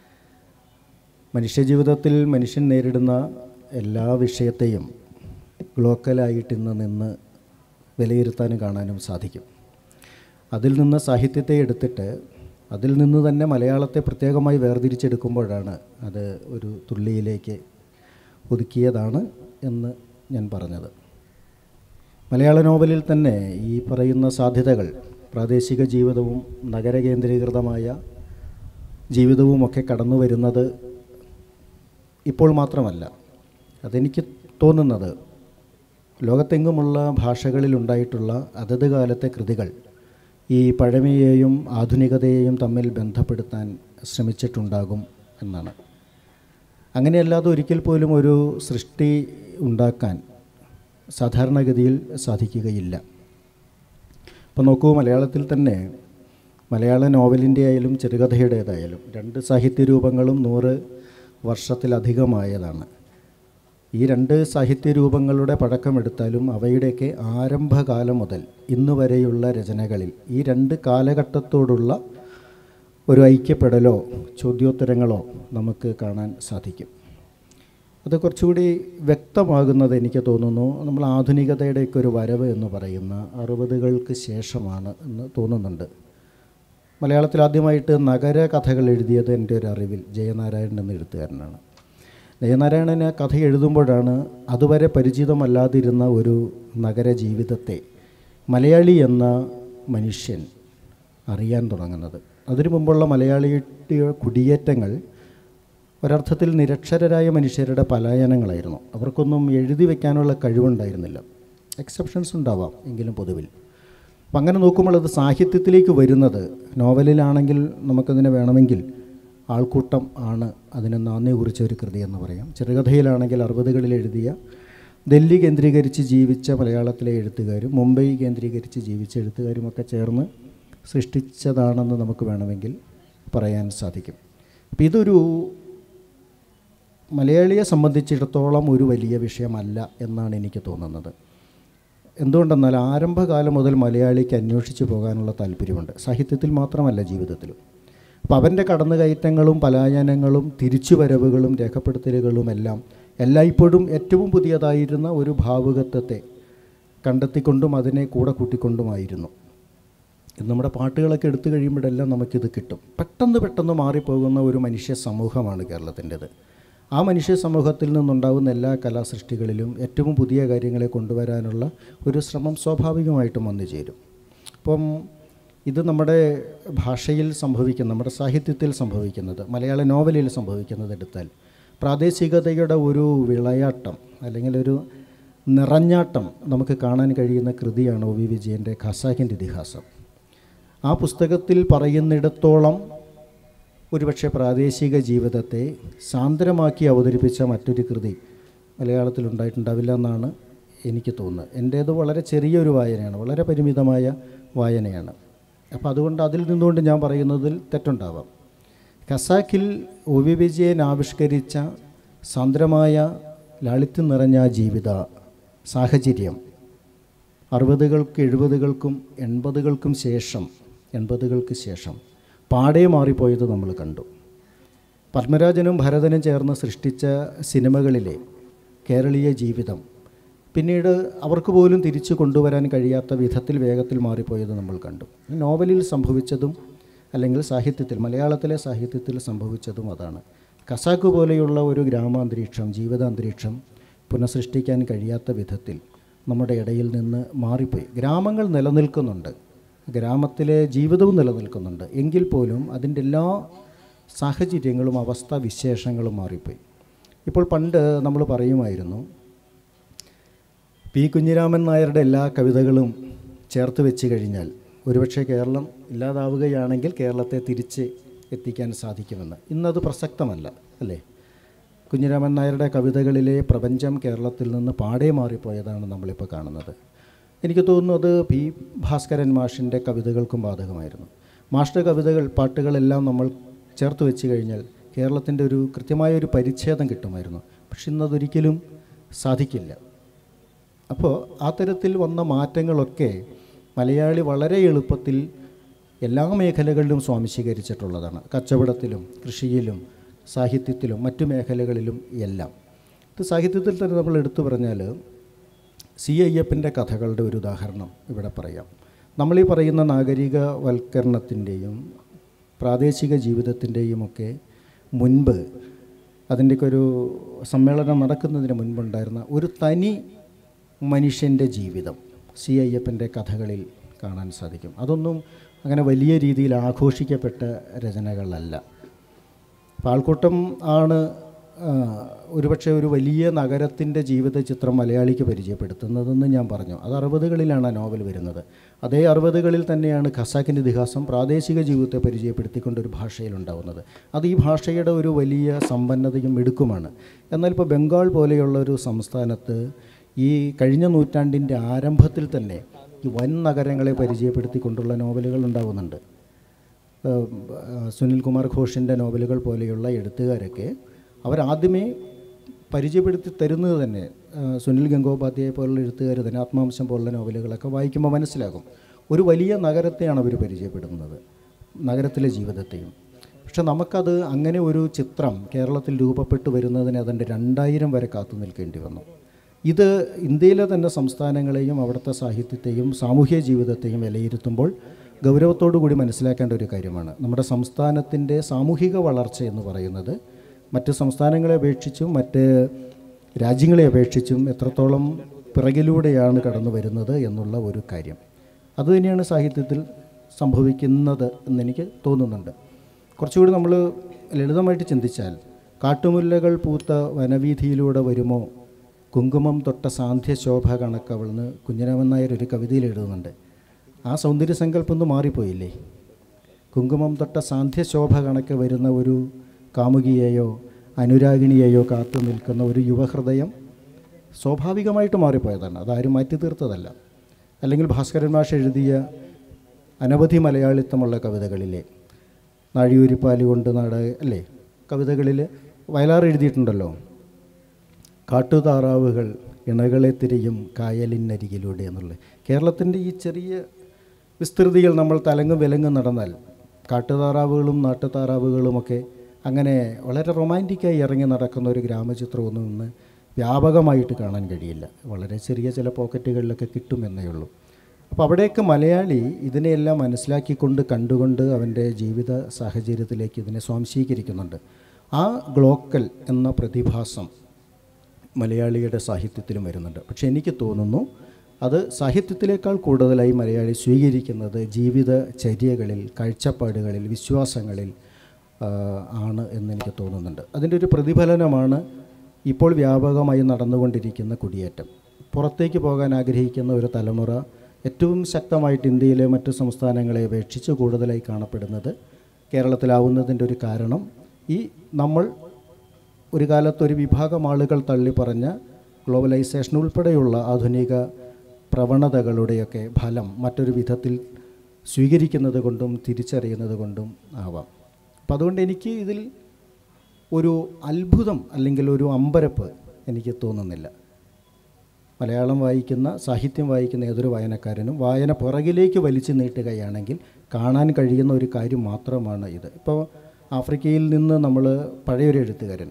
മനുഷ്യജീവിതത്തിൽ മനുഷ്യൻ നേരിടുന്ന എല്ലാ വിഷയത്തെയും ഗ്ലോക്കലായിട്ട് ഇന്ന് നിന്ന് വിലയിരുത്താനും കാണാനും സാധിക്കും അതിൽ നിന്ന് സാഹിത്യത്തെ എടുത്തിട്ട് അതിൽ നിന്ന് തന്നെ മലയാളത്തെ പ്രത്യേകമായി വേർതിരിച്ചെടുക്കുമ്പോഴാണ് അത് ഒരു തുള്ളിയിലേക്ക് ഒതുക്കിയതാണ് എന്ന് ഞാൻ പറഞ്ഞത് മലയാള നോവലിൽ തന്നെ ഈ പറയുന്ന സാധ്യതകൾ പ്രാദേശിക ജീവിതവും നഗര കേന്ദ്രീകൃതമായ ജീവിതവുമൊക്കെ കടന്നു വരുന്നത് ഇപ്പോൾ മാത്രമല്ല അതെനിക്ക് തോന്നുന്നത് ലോകത്തെങ്ങുമുള്ള ഭാഷകളിലുണ്ടായിട്ടുള്ള അതത് കാലത്തെ കൃതികൾ ഈ പഴമയെയും ആധുനികതയെയും തമ്മിൽ ബന്ധപ്പെടുത്താൻ ശ്രമിച്ചിട്ടുണ്ടാകും എന്നാണ് അങ്ങനെയല്ലാതെ ഒരിക്കൽ പോലും ഒരു സൃഷ്ടി ഉണ്ടാക്കാൻ സാധാരണഗതിയിൽ സാധിക്കുകയില്ല ഇപ്പോൾ നോക്കൂ മലയാളത്തിൽ തന്നെ മലയാള നോവലിൻ്റെ ആയാലും ചെറുകഥയുടേതായാലും രണ്ട് സാഹിത്യരൂപങ്ങളും നൂറ് വർഷത്തിലധികമായതാണ് ഈ രണ്ട് സാഹിത്യരൂപങ്ങളുടെ പഴക്കമെടുത്താലും അവയുടെയൊക്കെ ആരംഭകാലം മുതൽ ഇന്ന് വരെയുള്ള രചനകളിൽ ഈ രണ്ട് കാലഘട്ടത്തോടുള്ള ഒരു ഐക്യപ്പെടലോ ചോദ്യോത്തരങ്ങളോ നമുക്ക് കാണാൻ സാധിക്കും അത് കുറച്ചുകൂടി വ്യക്തമാകുന്നത് എനിക്ക് തോന്നുന്നു നമ്മൾ ആധുനികതയുടെയൊക്കെ ഒരു വരവ് എന്ന് പറയുന്ന അറുപതുകൾക്ക് ശേഷമാണ് എന്ന് തോന്നുന്നുണ്ട് മലയാളത്തിൽ ആദ്യമായിട്ട് നഗര കഥകൾ എഴുതിയത് എൻ്റെ ഒരു അറിവിൽ ജയനാരായണൻ എന്ന എഴുത്തുകാരനാണ് ജയനാരായണൻ ആ കഥ എഴുതുമ്പോഴാണ് അതുവരെ പരിചിതമല്ലാതിരുന്ന ഒരു നഗര ജീവിതത്തെ മലയാളി എന്ന മനുഷ്യൻ അറിയാൻ തുടങ്ങുന്നത് അതിനു മുമ്പുള്ള മലയാളിയുടെ കുടിയേറ്റങ്ങൾ ഒരർത്ഥത്തിൽ നിരക്ഷരരായ മനുഷ്യരുടെ പലായനങ്ങളായിരുന്നു അവർക്കൊന്നും എഴുതി വയ്ക്കാനുള്ള കഴിവുണ്ടായിരുന്നില്ല എക്സെപ്ഷൻസ് ഉണ്ടാവാം എങ്കിലും പൊതുവിൽ അപ്പം അങ്ങനെ നോക്കുമ്പോൾ അത് സാഹിത്യത്തിലേക്ക് വരുന്നത് നോവലിലാണെങ്കിൽ നമുക്കതിനെ വേണമെങ്കിൽ ആൾക്കൂട്ടം ആണ് അതിന് നാന്ദി കുറിച്ച ഒരു കൃതി എന്ന് പറയാം ചെറുകഥയിലാണെങ്കിൽ അറുപതുകളിൽ എഴുതിയ ഡൽഹി കേന്ദ്രീകരിച്ച് ജീവിച്ച മലയാളത്തിലെ എഴുത്തുകാരും മുംബൈ കേന്ദ്രീകരിച്ച് ജീവിച്ച എഴുത്തുകാരുമൊക്കെ ചേർന്ന് സൃഷ്ടിച്ചതാണെന്ന് നമുക്ക് വേണമെങ്കിൽ പറയാൻ സാധിക്കും അപ്പം ഇതൊരു മലയാളിയെ സംബന്ധിച്ചിടത്തോളം ഒരു വലിയ വിഷയമല്ല എന്നാണ് എനിക്ക് തോന്നുന്നത് എന്തുകൊണ്ടെന്നാൽ ആരംഭകാലം മുതൽ മലയാളിക്ക് അന്വേഷിച്ച് പോകാനുള്ള താല്പര്യമുണ്ട് സാഹിത്യത്തിൽ മാത്രമല്ല ജീവിതത്തിലും അപ്പോൾ അവൻ്റെ കടന്നുകയറ്റങ്ങളും പലായനങ്ങളും തിരിച്ചുവരവുകളും രേഖപ്പെടുത്തലുകളും എല്ലാം എല്ലായ്പ്പോഴും ഏറ്റവും പുതിയതായിരുന്ന ഒരു ഭാവുകത്വത്തെ കണ്ടെത്തിക്കൊണ്ടും അതിനെ കൂടെ കൂട്ടിക്കൊണ്ടുമായിരുന്നു ഇത് നമ്മുടെ പാട്ടുകളൊക്കെ എടുത്തു കഴിയുമ്പോഴെല്ലാം നമുക്കിത് കിട്ടും പെട്ടെന്ന് പെട്ടെന്ന് മാറിപ്പോകുന്ന ഒരു മനുഷ്യ സമൂഹമാണ് കേരളത്തിൻ്റെത് ആ മനുഷ്യ സമൂഹത്തിൽ നിന്നുണ്ടാകുന്ന എല്ലാ കലാസൃഷ്ടികളിലും ഏറ്റവും പുതിയ കാര്യങ്ങളെ കൊണ്ടുവരാനുള്ള ഒരു ശ്രമം സ്വാഭാവികമായിട്ടും വന്നു ചേരും അപ്പം ഇത് നമ്മുടെ ഭാഷയിൽ സംഭവിക്കുന്ന നമ്മുടെ സാഹിത്യത്തിൽ സംഭവിക്കുന്നത് മലയാള നോവലിൽ സംഭവിക്കുന്നത് എടുത്താൽ പ്രാദേശികതയുടെ ഒരു വിളയാട്ടം അല്ലെങ്കിൽ ഒരു നിറഞ്ഞാട്ടം നമുക്ക് കാണാൻ കഴിയുന്ന കൃതിയാണ് ഒ വി വിജയൻ്റെ ഖസാക്കിൻ്റെ ഇതിഹാസം ആ പുസ്തകത്തിൽ പറയുന്നിടത്തോളം ഒരുപക്ഷെ പ്രാദേശിക ജീവിതത്തെ സാന്ദ്രമാക്കി അവതരിപ്പിച്ച മറ്റൊരു കൃതി മലയാളത്തിൽ ഉണ്ടായിട്ടുണ്ടാവില്ല എന്നാണ് എനിക്ക് തോന്നുന്നത് എൻ്റേത് വളരെ ചെറിയൊരു വായനയാണ് വളരെ പരിമിതമായ വായനയാണ് അപ്പോൾ അതുകൊണ്ട് അതിൽ നിന്നുകൊണ്ട് ഞാൻ പറയുന്നതിൽ തെറ്റുണ്ടാവാം ഖസാക്കിൽ ഒ വി വിജയൻ ആവിഷ്കരിച്ച സാന്ദ്രമായ ലാളിത്യം നിറഞ്ഞ ആ ജീവിത സാഹചര്യം അറുപതുകൾക്ക് എഴുപതുകൾക്കും എൺപതുകൾക്കും ശേഷം എൺപതുകൾക്ക് ശേഷം പാടെ മാറിപ്പോയത് നമ്മൾ കണ്ടു പത്മരാജനും ഭരതനും ചേർന്ന് സൃഷ്ടിച്ച സിനിമകളിലെ കേരളീയ ജീവിതം പിന്നീട് അവർക്ക് പോലും തിരിച്ചു കൊണ്ടുവരാൻ കഴിയാത്ത വിധത്തിൽ വേഗത്തിൽ മാറിപ്പോയത് നമ്മൾ കണ്ടു നോവലിൽ സംഭവിച്ചതും അല്ലെങ്കിൽ സാഹിത്യത്തിൽ മലയാളത്തിലെ സാഹിത്യത്തിൽ സംഭവിച്ചതും അതാണ് കസാക്ക് പോലെയുള്ള ഒരു ഗ്രാമാന്തരീക്ഷം ജീവിതാന്തരീക്ഷം പുനഃസൃഷ്ടിക്കാൻ കഴിയാത്ത വിധത്തിൽ നമ്മുടെ ഇടയിൽ നിന്ന് മാറിപ്പോയി ഗ്രാമങ്ങൾ നിലനിൽക്കുന്നുണ്ട് ഗ്രാമത്തിലെ ജീവിതവും നിലനിൽക്കുന്നുണ്ട് എങ്കിൽ പോലും അതിൻ്റെ എല്ലാ സാഹചര്യങ്ങളും അവസ്ഥ വിശേഷങ്ങളും മാറിപ്പോയി ഇപ്പോൾ പണ്ട് നമ്മൾ പറയുമായിരുന്നു പി കുഞ്ഞിരാമൻ നായരുടെ എല്ലാ കവിതകളും ചേർത്ത് വെച്ച് കഴിഞ്ഞാൽ ഒരുപക്ഷെ കേരളം ഇല്ലാതാവുകയാണെങ്കിൽ കേരളത്തെ തിരിച്ച് എത്തിക്കാൻ സാധിക്കുമെന്ന് ഇന്നത് പ്രസക്തമല്ല അല്ലേ കുഞ്ഞിരാമൻ നായരുടെ കവിതകളിലെ പ്രപഞ്ചം കേരളത്തിൽ നിന്ന് പാടെ മാറിപ്പോയതാണ് നമ്മളിപ്പോൾ കാണുന്നത് എനിക്ക് തോന്നുന്നു അത് പി ഭാസ്കരൻ മാഷിൻ്റെ കവിതകൾക്കും ബാധകമായിരുന്നു മാഷിൻ്റെ കവിതകൾ പാട്ടുകളെല്ലാം നമ്മൾ ചേർത്ത് വെച്ച് കഴിഞ്ഞാൽ കേരളത്തിൻ്റെ ഒരു കൃത്യമായ ഒരു പരിച്ഛേദം കിട്ടുമായിരുന്നു പക്ഷെ ഇന്നതൊരിക്കലും സാധിക്കില്ല അപ്പോൾ ആ തരത്തിൽ വന്ന മാറ്റങ്ങളൊക്കെ മലയാളി വളരെ എളുപ്പത്തിൽ എല്ലാ മേഖലകളിലും സ്വാംശീകരിച്ചിട്ടുള്ളതാണ് കച്ചവടത്തിലും കൃഷിയിലും സാഹിത്യത്തിലും മറ്റു മേഖലകളിലും എല്ലാം ഇത് സാഹിത്യത്തിൽ തന്നെ നമ്മൾ എടുത്തു പറഞ്ഞാൽ സി അയ്യപ്പൻ്റെ കഥകളുടെ ഒരു ഉദാഹരണം ഇവിടെ പറയാം നമ്മളീ പറയുന്ന നാഗരികവൽക്കരണത്തിൻ്റെയും പ്രാദേശിക ജീവിതത്തിൻ്റെയും ഒക്കെ മുൻപ് അതിൻ്റെയൊക്കെ ഒരു സമ്മേളനം നടക്കുന്നതിന് മുൻപുണ്ടായിരുന്ന ഒരു തനി മനുഷ്യൻ്റെ ജീവിതം സി അയ്യപ്പൻ്റെ കഥകളിൽ കാണാൻ സാധിക്കും അതൊന്നും അങ്ങനെ വലിയ രീതിയിൽ ആഘോഷിക്കപ്പെട്ട രചനകളല്ല പാൾക്കൂട്ടം ആണ് ആ, ഒരുപക്ഷെ ഒരു വലിയ നഗരത്തിൻ്റെ ജീവിത ചിത്രം മലയാളിക്ക് പരിചയപ്പെടുത്തുന്നതെന്ന് ഞാൻ പറഞ്ഞു അത് അറുപതുകളിലാണ് ആ നോവൽ വരുന്നത് അതേ അറുപതുകളിൽ തന്നെയാണ് ഖസാക്കിൻ്റെ ഇതിഹാസം പ്രാദേശിക ജീവിതത്തെ പരിചയപ്പെടുത്തിക്കൊണ്ട് ഒരു ഭാഷയിലുണ്ടാവുന്നത് അത് ഈ ഭാഷയുടെ ഒരു വലിയ സമ്പന്നതയും മിടുക്കുമാണ് എന്നാൽ ഇപ്പോൾ ബംഗാൾ പോലെയുള്ള ഒരു സംസ്ഥാനത്ത് ഈ കഴിഞ്ഞ നൂറ്റാണ്ടിൻ്റെ ആരംഭത്തിൽ തന്നെ ഈ വൻ നഗരങ്ങളെ പരിചയപ്പെടുത്തിക്കൊണ്ടുള്ള നോവലുകൾ ഉണ്ടാവുന്നുണ്ട് ഏഹ്, ഏഹ്, സുനിൽ കുമാർ ഘോഷിൻ്റെ നോവലുകൾ പോലെയുള്ള എഴുത്തുകാരൊക്കെ അവരാദ്യമേ പരിചയപ്പെടുത്തി തരുന്നത് തന്നെ ഏഹ്, സുനിൽ ഗംഗോപാധ്യായ പോലുള്ള എഴുത്തുകാർ തന്നെ ആത്മാംശം പോലുള്ള നോവലുകളൊക്കെ വായിക്കുമ്പോൾ മനസ്സിലാകും ഒരു വലിയ നഗരത്തെയാണ് അവർ പരിചയപ്പെടുന്നത് നഗരത്തിലെ ജീവിതത്തെയും പക്ഷെ നമുക്കത് അങ്ങനെ ഒരു ചിത്രം കേരളത്തിൽ രൂപപ്പെട്ടു വരുന്നതിന് അതിൻ്റെ രണ്ടായിരം വരെ കാത്തു നിൽക്കേണ്ടി വന്നു ഇത് ഇന്ത്യയിലെ തന്നെ സംസ്ഥാനങ്ങളെയും അവിടുത്തെ സാഹിത്യത്തെയും സാമൂഹ്യ ജീവിതത്തെയും വിലയിരുത്തുമ്പോൾ ഗൗരവത്തോടു കൂടി മനസ്സിലാക്കേണ്ട ഒരു കാര്യമാണ് നമ്മുടെ സംസ്ഥാനത്തിൻ്റെ സാമൂഹിക വളർച്ച എന്ന് പറയുന്നത് മറ്റ് സംസ്ഥാനങ്ങളെ അപേക്ഷിച്ചും മറ്റ് രാജ്യങ്ങളെ അപേക്ഷിച്ചും എത്രത്തോളം പിറകിലൂടെയാണ് കടന്നു വരുന്നത് എന്നുള്ള ഒരു കാര്യം അതുതന്നെയാണ് സാഹിത്യത്തിൽ സംഭവിക്കുന്നത് എന്നെനിക്ക് തോന്നുന്നുണ്ട് കുറച്ചുകൂടി നമ്മൾ ലളിതമായിട്ട് ചിന്തിച്ചാൽ കാട്ടുമുല്ലകൾ പൂത്ത വനവീഥിയിലൂടെ വരുമോ കുങ്കുമം തൊട്ട സാന്ധ്യശോഭ കണക്കവൾന്ന് കുഞ്ഞിരാമൻ നായർ ഒരു കവിതയിൽ എഴുതുന്നുണ്ട് ആ സൗന്ദര്യ സങ്കല്പം ഒന്ന് മാറിപ്പോയില്ലേ കുങ്കുമം തൊട്ട സാന്ധ്യശോഭ കണക്ക് വരുന്ന ഒരു കാമുകിയെയോ അനുരാഗിണിയെയോ കാത്തു നിൽക്കുന്ന ഒരു യുവഹൃദയം സ്വാഭാവികമായിട്ട് മാറിപ്പോയതാണ് അതാരും മാറ്റി തീർത്തതല്ല അല്ലെങ്കിൽ ഭാസ്കരൻ മാഷ് എഴുതിയ അനവധി മലയാളിത്തമുള്ള കവിതകളിലെ നാഴിയൂരിപ്പാലി കൊണ്ട് നാട അല്ലേ കവിതകളിൽ വയലാർ എഴുതിയിട്ടുണ്ടല്ലോ കാട്ടുതാറാവുകൾ ഇണകളെ തിരിയും കായലിനരികിലൂടെ എന്നുള്ളത് കേരളത്തിൻ്റെ ഈ ചെറിയ വിസ്തൃതികൾ നമ്മൾ തലങ്ങും വിലങ്ങും നടന്നാൽ കാട്ടുതാറാവുകളും നാട്ടുതാറാവുകളുമൊക്കെ അങ്ങനെ വളരെ റൊമാൻറ്റിക്കായി ഇറങ്ങി നടക്കുന്ന ഒരു ഗ്രാമചിത്രമൊന്നും ഇന്ന് വ്യാപകമായിട്ട് കാണാൻ കഴിയില്ല വളരെ ചെറിയ ചില പോക്കറ്റുകളിലൊക്കെ കിട്ടുമെന്നേ ഉള്ളൂ അപ്പോൾ അവിടെയൊക്കെ മലയാളി ഇതിനെയെല്ലാം മനസ്സിലാക്കിക്കൊണ്ട് കണ്ടുകൊണ്ട് അവൻ്റെ ജീവിത സാഹചര്യത്തിലേക്ക് ഇതിനെ സ്വാംശീകരിക്കുന്നുണ്ട് ആ ഗ്ലോക്കൽ എന്ന പ്രതിഭാസം മലയാളിയുടെ സാഹിത്യത്തിലും വരുന്നുണ്ട് പക്ഷേ എനിക്ക് തോന്നുന്നു അത് സാഹിത്യത്തിലേക്കാൾ കൂടുതലായി മലയാളി സ്വീകരിക്കുന്നത് ജീവിത ചര്യകളിൽ കാഴ്ചപ്പാടുകളിൽ വിശ്വാസങ്ങളിൽ ആ, ആണ് എന്നെനിക്ക് തോന്നുന്നുണ്ട് അതിൻ്റെ ഒരു പ്രതിഫലനമാണ് ഇപ്പോൾ വ്യാപകമായി നടന്നുകൊണ്ടിരിക്കുന്ന കുടിയേറ്റം പുറത്തേക്ക് പോകാൻ ആഗ്രഹിക്കുന്ന ഒരു തലമുറ ഏറ്റവും ശക്തമായിട്ട് ഇന്ത്യയിലെ മറ്റു സംസ്ഥാനങ്ങളെ അപേക്ഷിച്ച് കൂടുതലായി കാണപ്പെടുന്നത് കേരളത്തിലാവുന്നതിൻ്റെ ഒരു കാരണം ഈ നമ്മൾ ഒരു കാലത്ത് ഒരു വിഭാഗം ആളുകൾ തള്ളിപ്പറഞ്ഞ ഗ്ലോബലൈസേഷൻ ഉൾപ്പെടെയുള്ള ആധുനിക പ്രവണതകളുടെയൊക്കെ ഫലം മറ്റൊരു വിധത്തിൽ സ്വീകരിക്കുന്നത് കൊണ്ടും തിരിച്ചറിയുന്നത് കൊണ്ടും ആവാം അപ്പം അതുകൊണ്ട് എനിക്ക് ഇതിൽ ഒരു അത്ഭുതം അല്ലെങ്കിൽ ഒരു അമ്പരപ്പ് എനിക്ക് തോന്നുന്നില്ല മലയാളം വായിക്കുന്ന സാഹിത്യം വായിക്കുന്ന ഏതൊരു വായനക്കാരനും വായന പുറകിലേക്ക് വലിച്ചു നീട്ടുകയാണെങ്കിൽ കാണാൻ കഴിയുന്ന ഒരു കാര്യം മാത്രമാണ് ഇത് ഇപ്പോൾ ആഫ്രിക്കയിൽ നിന്ന് നമ്മൾ പഴയൊരു എഴുത്തുകാരൻ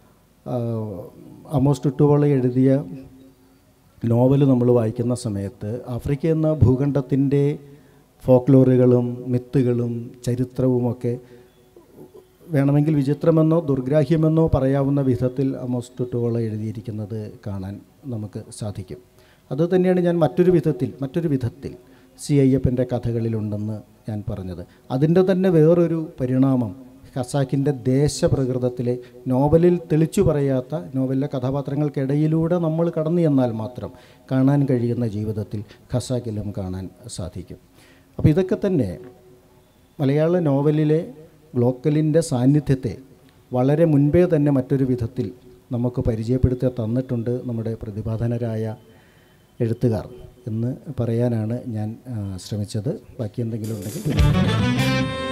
അമോസ് ടുട്ടുവോള എഴുതിയ നോവൽ നമ്മൾ വായിക്കുന്ന സമയത്ത് ആഫ്രിക്ക എന്ന ഭൂഖണ്ഡത്തിൻ്റെ ഫോക്ലോറുകളും മിത്തുകളും ചരിത്രവുമൊക്കെ വേണമെങ്കിൽ വിചിത്രമെന്നോ ദുർഗ്രാഹ്യമെന്നോ പറയാവുന്ന വിധത്തിൽ അമോസ് ടുട്ടുവോള എഴുതിയിരിക്കുന്നത് കാണാൻ നമുക്ക് സാധിക്കും അത് തന്നെയാണ് ഞാൻ മറ്റൊരു വിധത്തിൽ മറ്റൊരു വിധത്തിൽ സി അയ്യപ്പൻ്റെ കഥകളിലുണ്ടെന്ന് ഞാൻ പറഞ്ഞത് അതിൻ്റെ തന്നെ വേറൊരു പരിണാമം ഖസാക്കിൻ്റെ ദേശപ്രകൃതത്തിലെ നോവലിൽ തെളിച്ചു പറയാത്ത നോവലിലെ കഥാപാത്രങ്ങൾക്കിടയിലൂടെ നമ്മൾ കടന്നു ചെന്നാൽ മാത്രം കാണാൻ കഴിയുന്ന ജീവിതത്തിൽ ഖസാക്കിലും കാണാൻ സാധിക്കും അപ്പോൾ ഇതൊക്കെ തന്നെ മലയാള നോവലിലെ ഗ്ലോക്കലിൻ്റെ സാന്നിധ്യത്തെ വളരെ മുൻപേ തന്നെ മറ്റൊരു വിധത്തിൽ നമുക്ക് പരിചയപ്പെടുത്തി തന്നിട്ടുണ്ട് നമ്മുടെ പ്രതിപാദനരായ എഴുത്തുകാർ എന്ന് പറയാനാണ് ഞാൻ ആ, ശ്രമിച്ചത് ബാക്കി എന്തെങ്കിലും ഉണ്ടെങ്കിൽ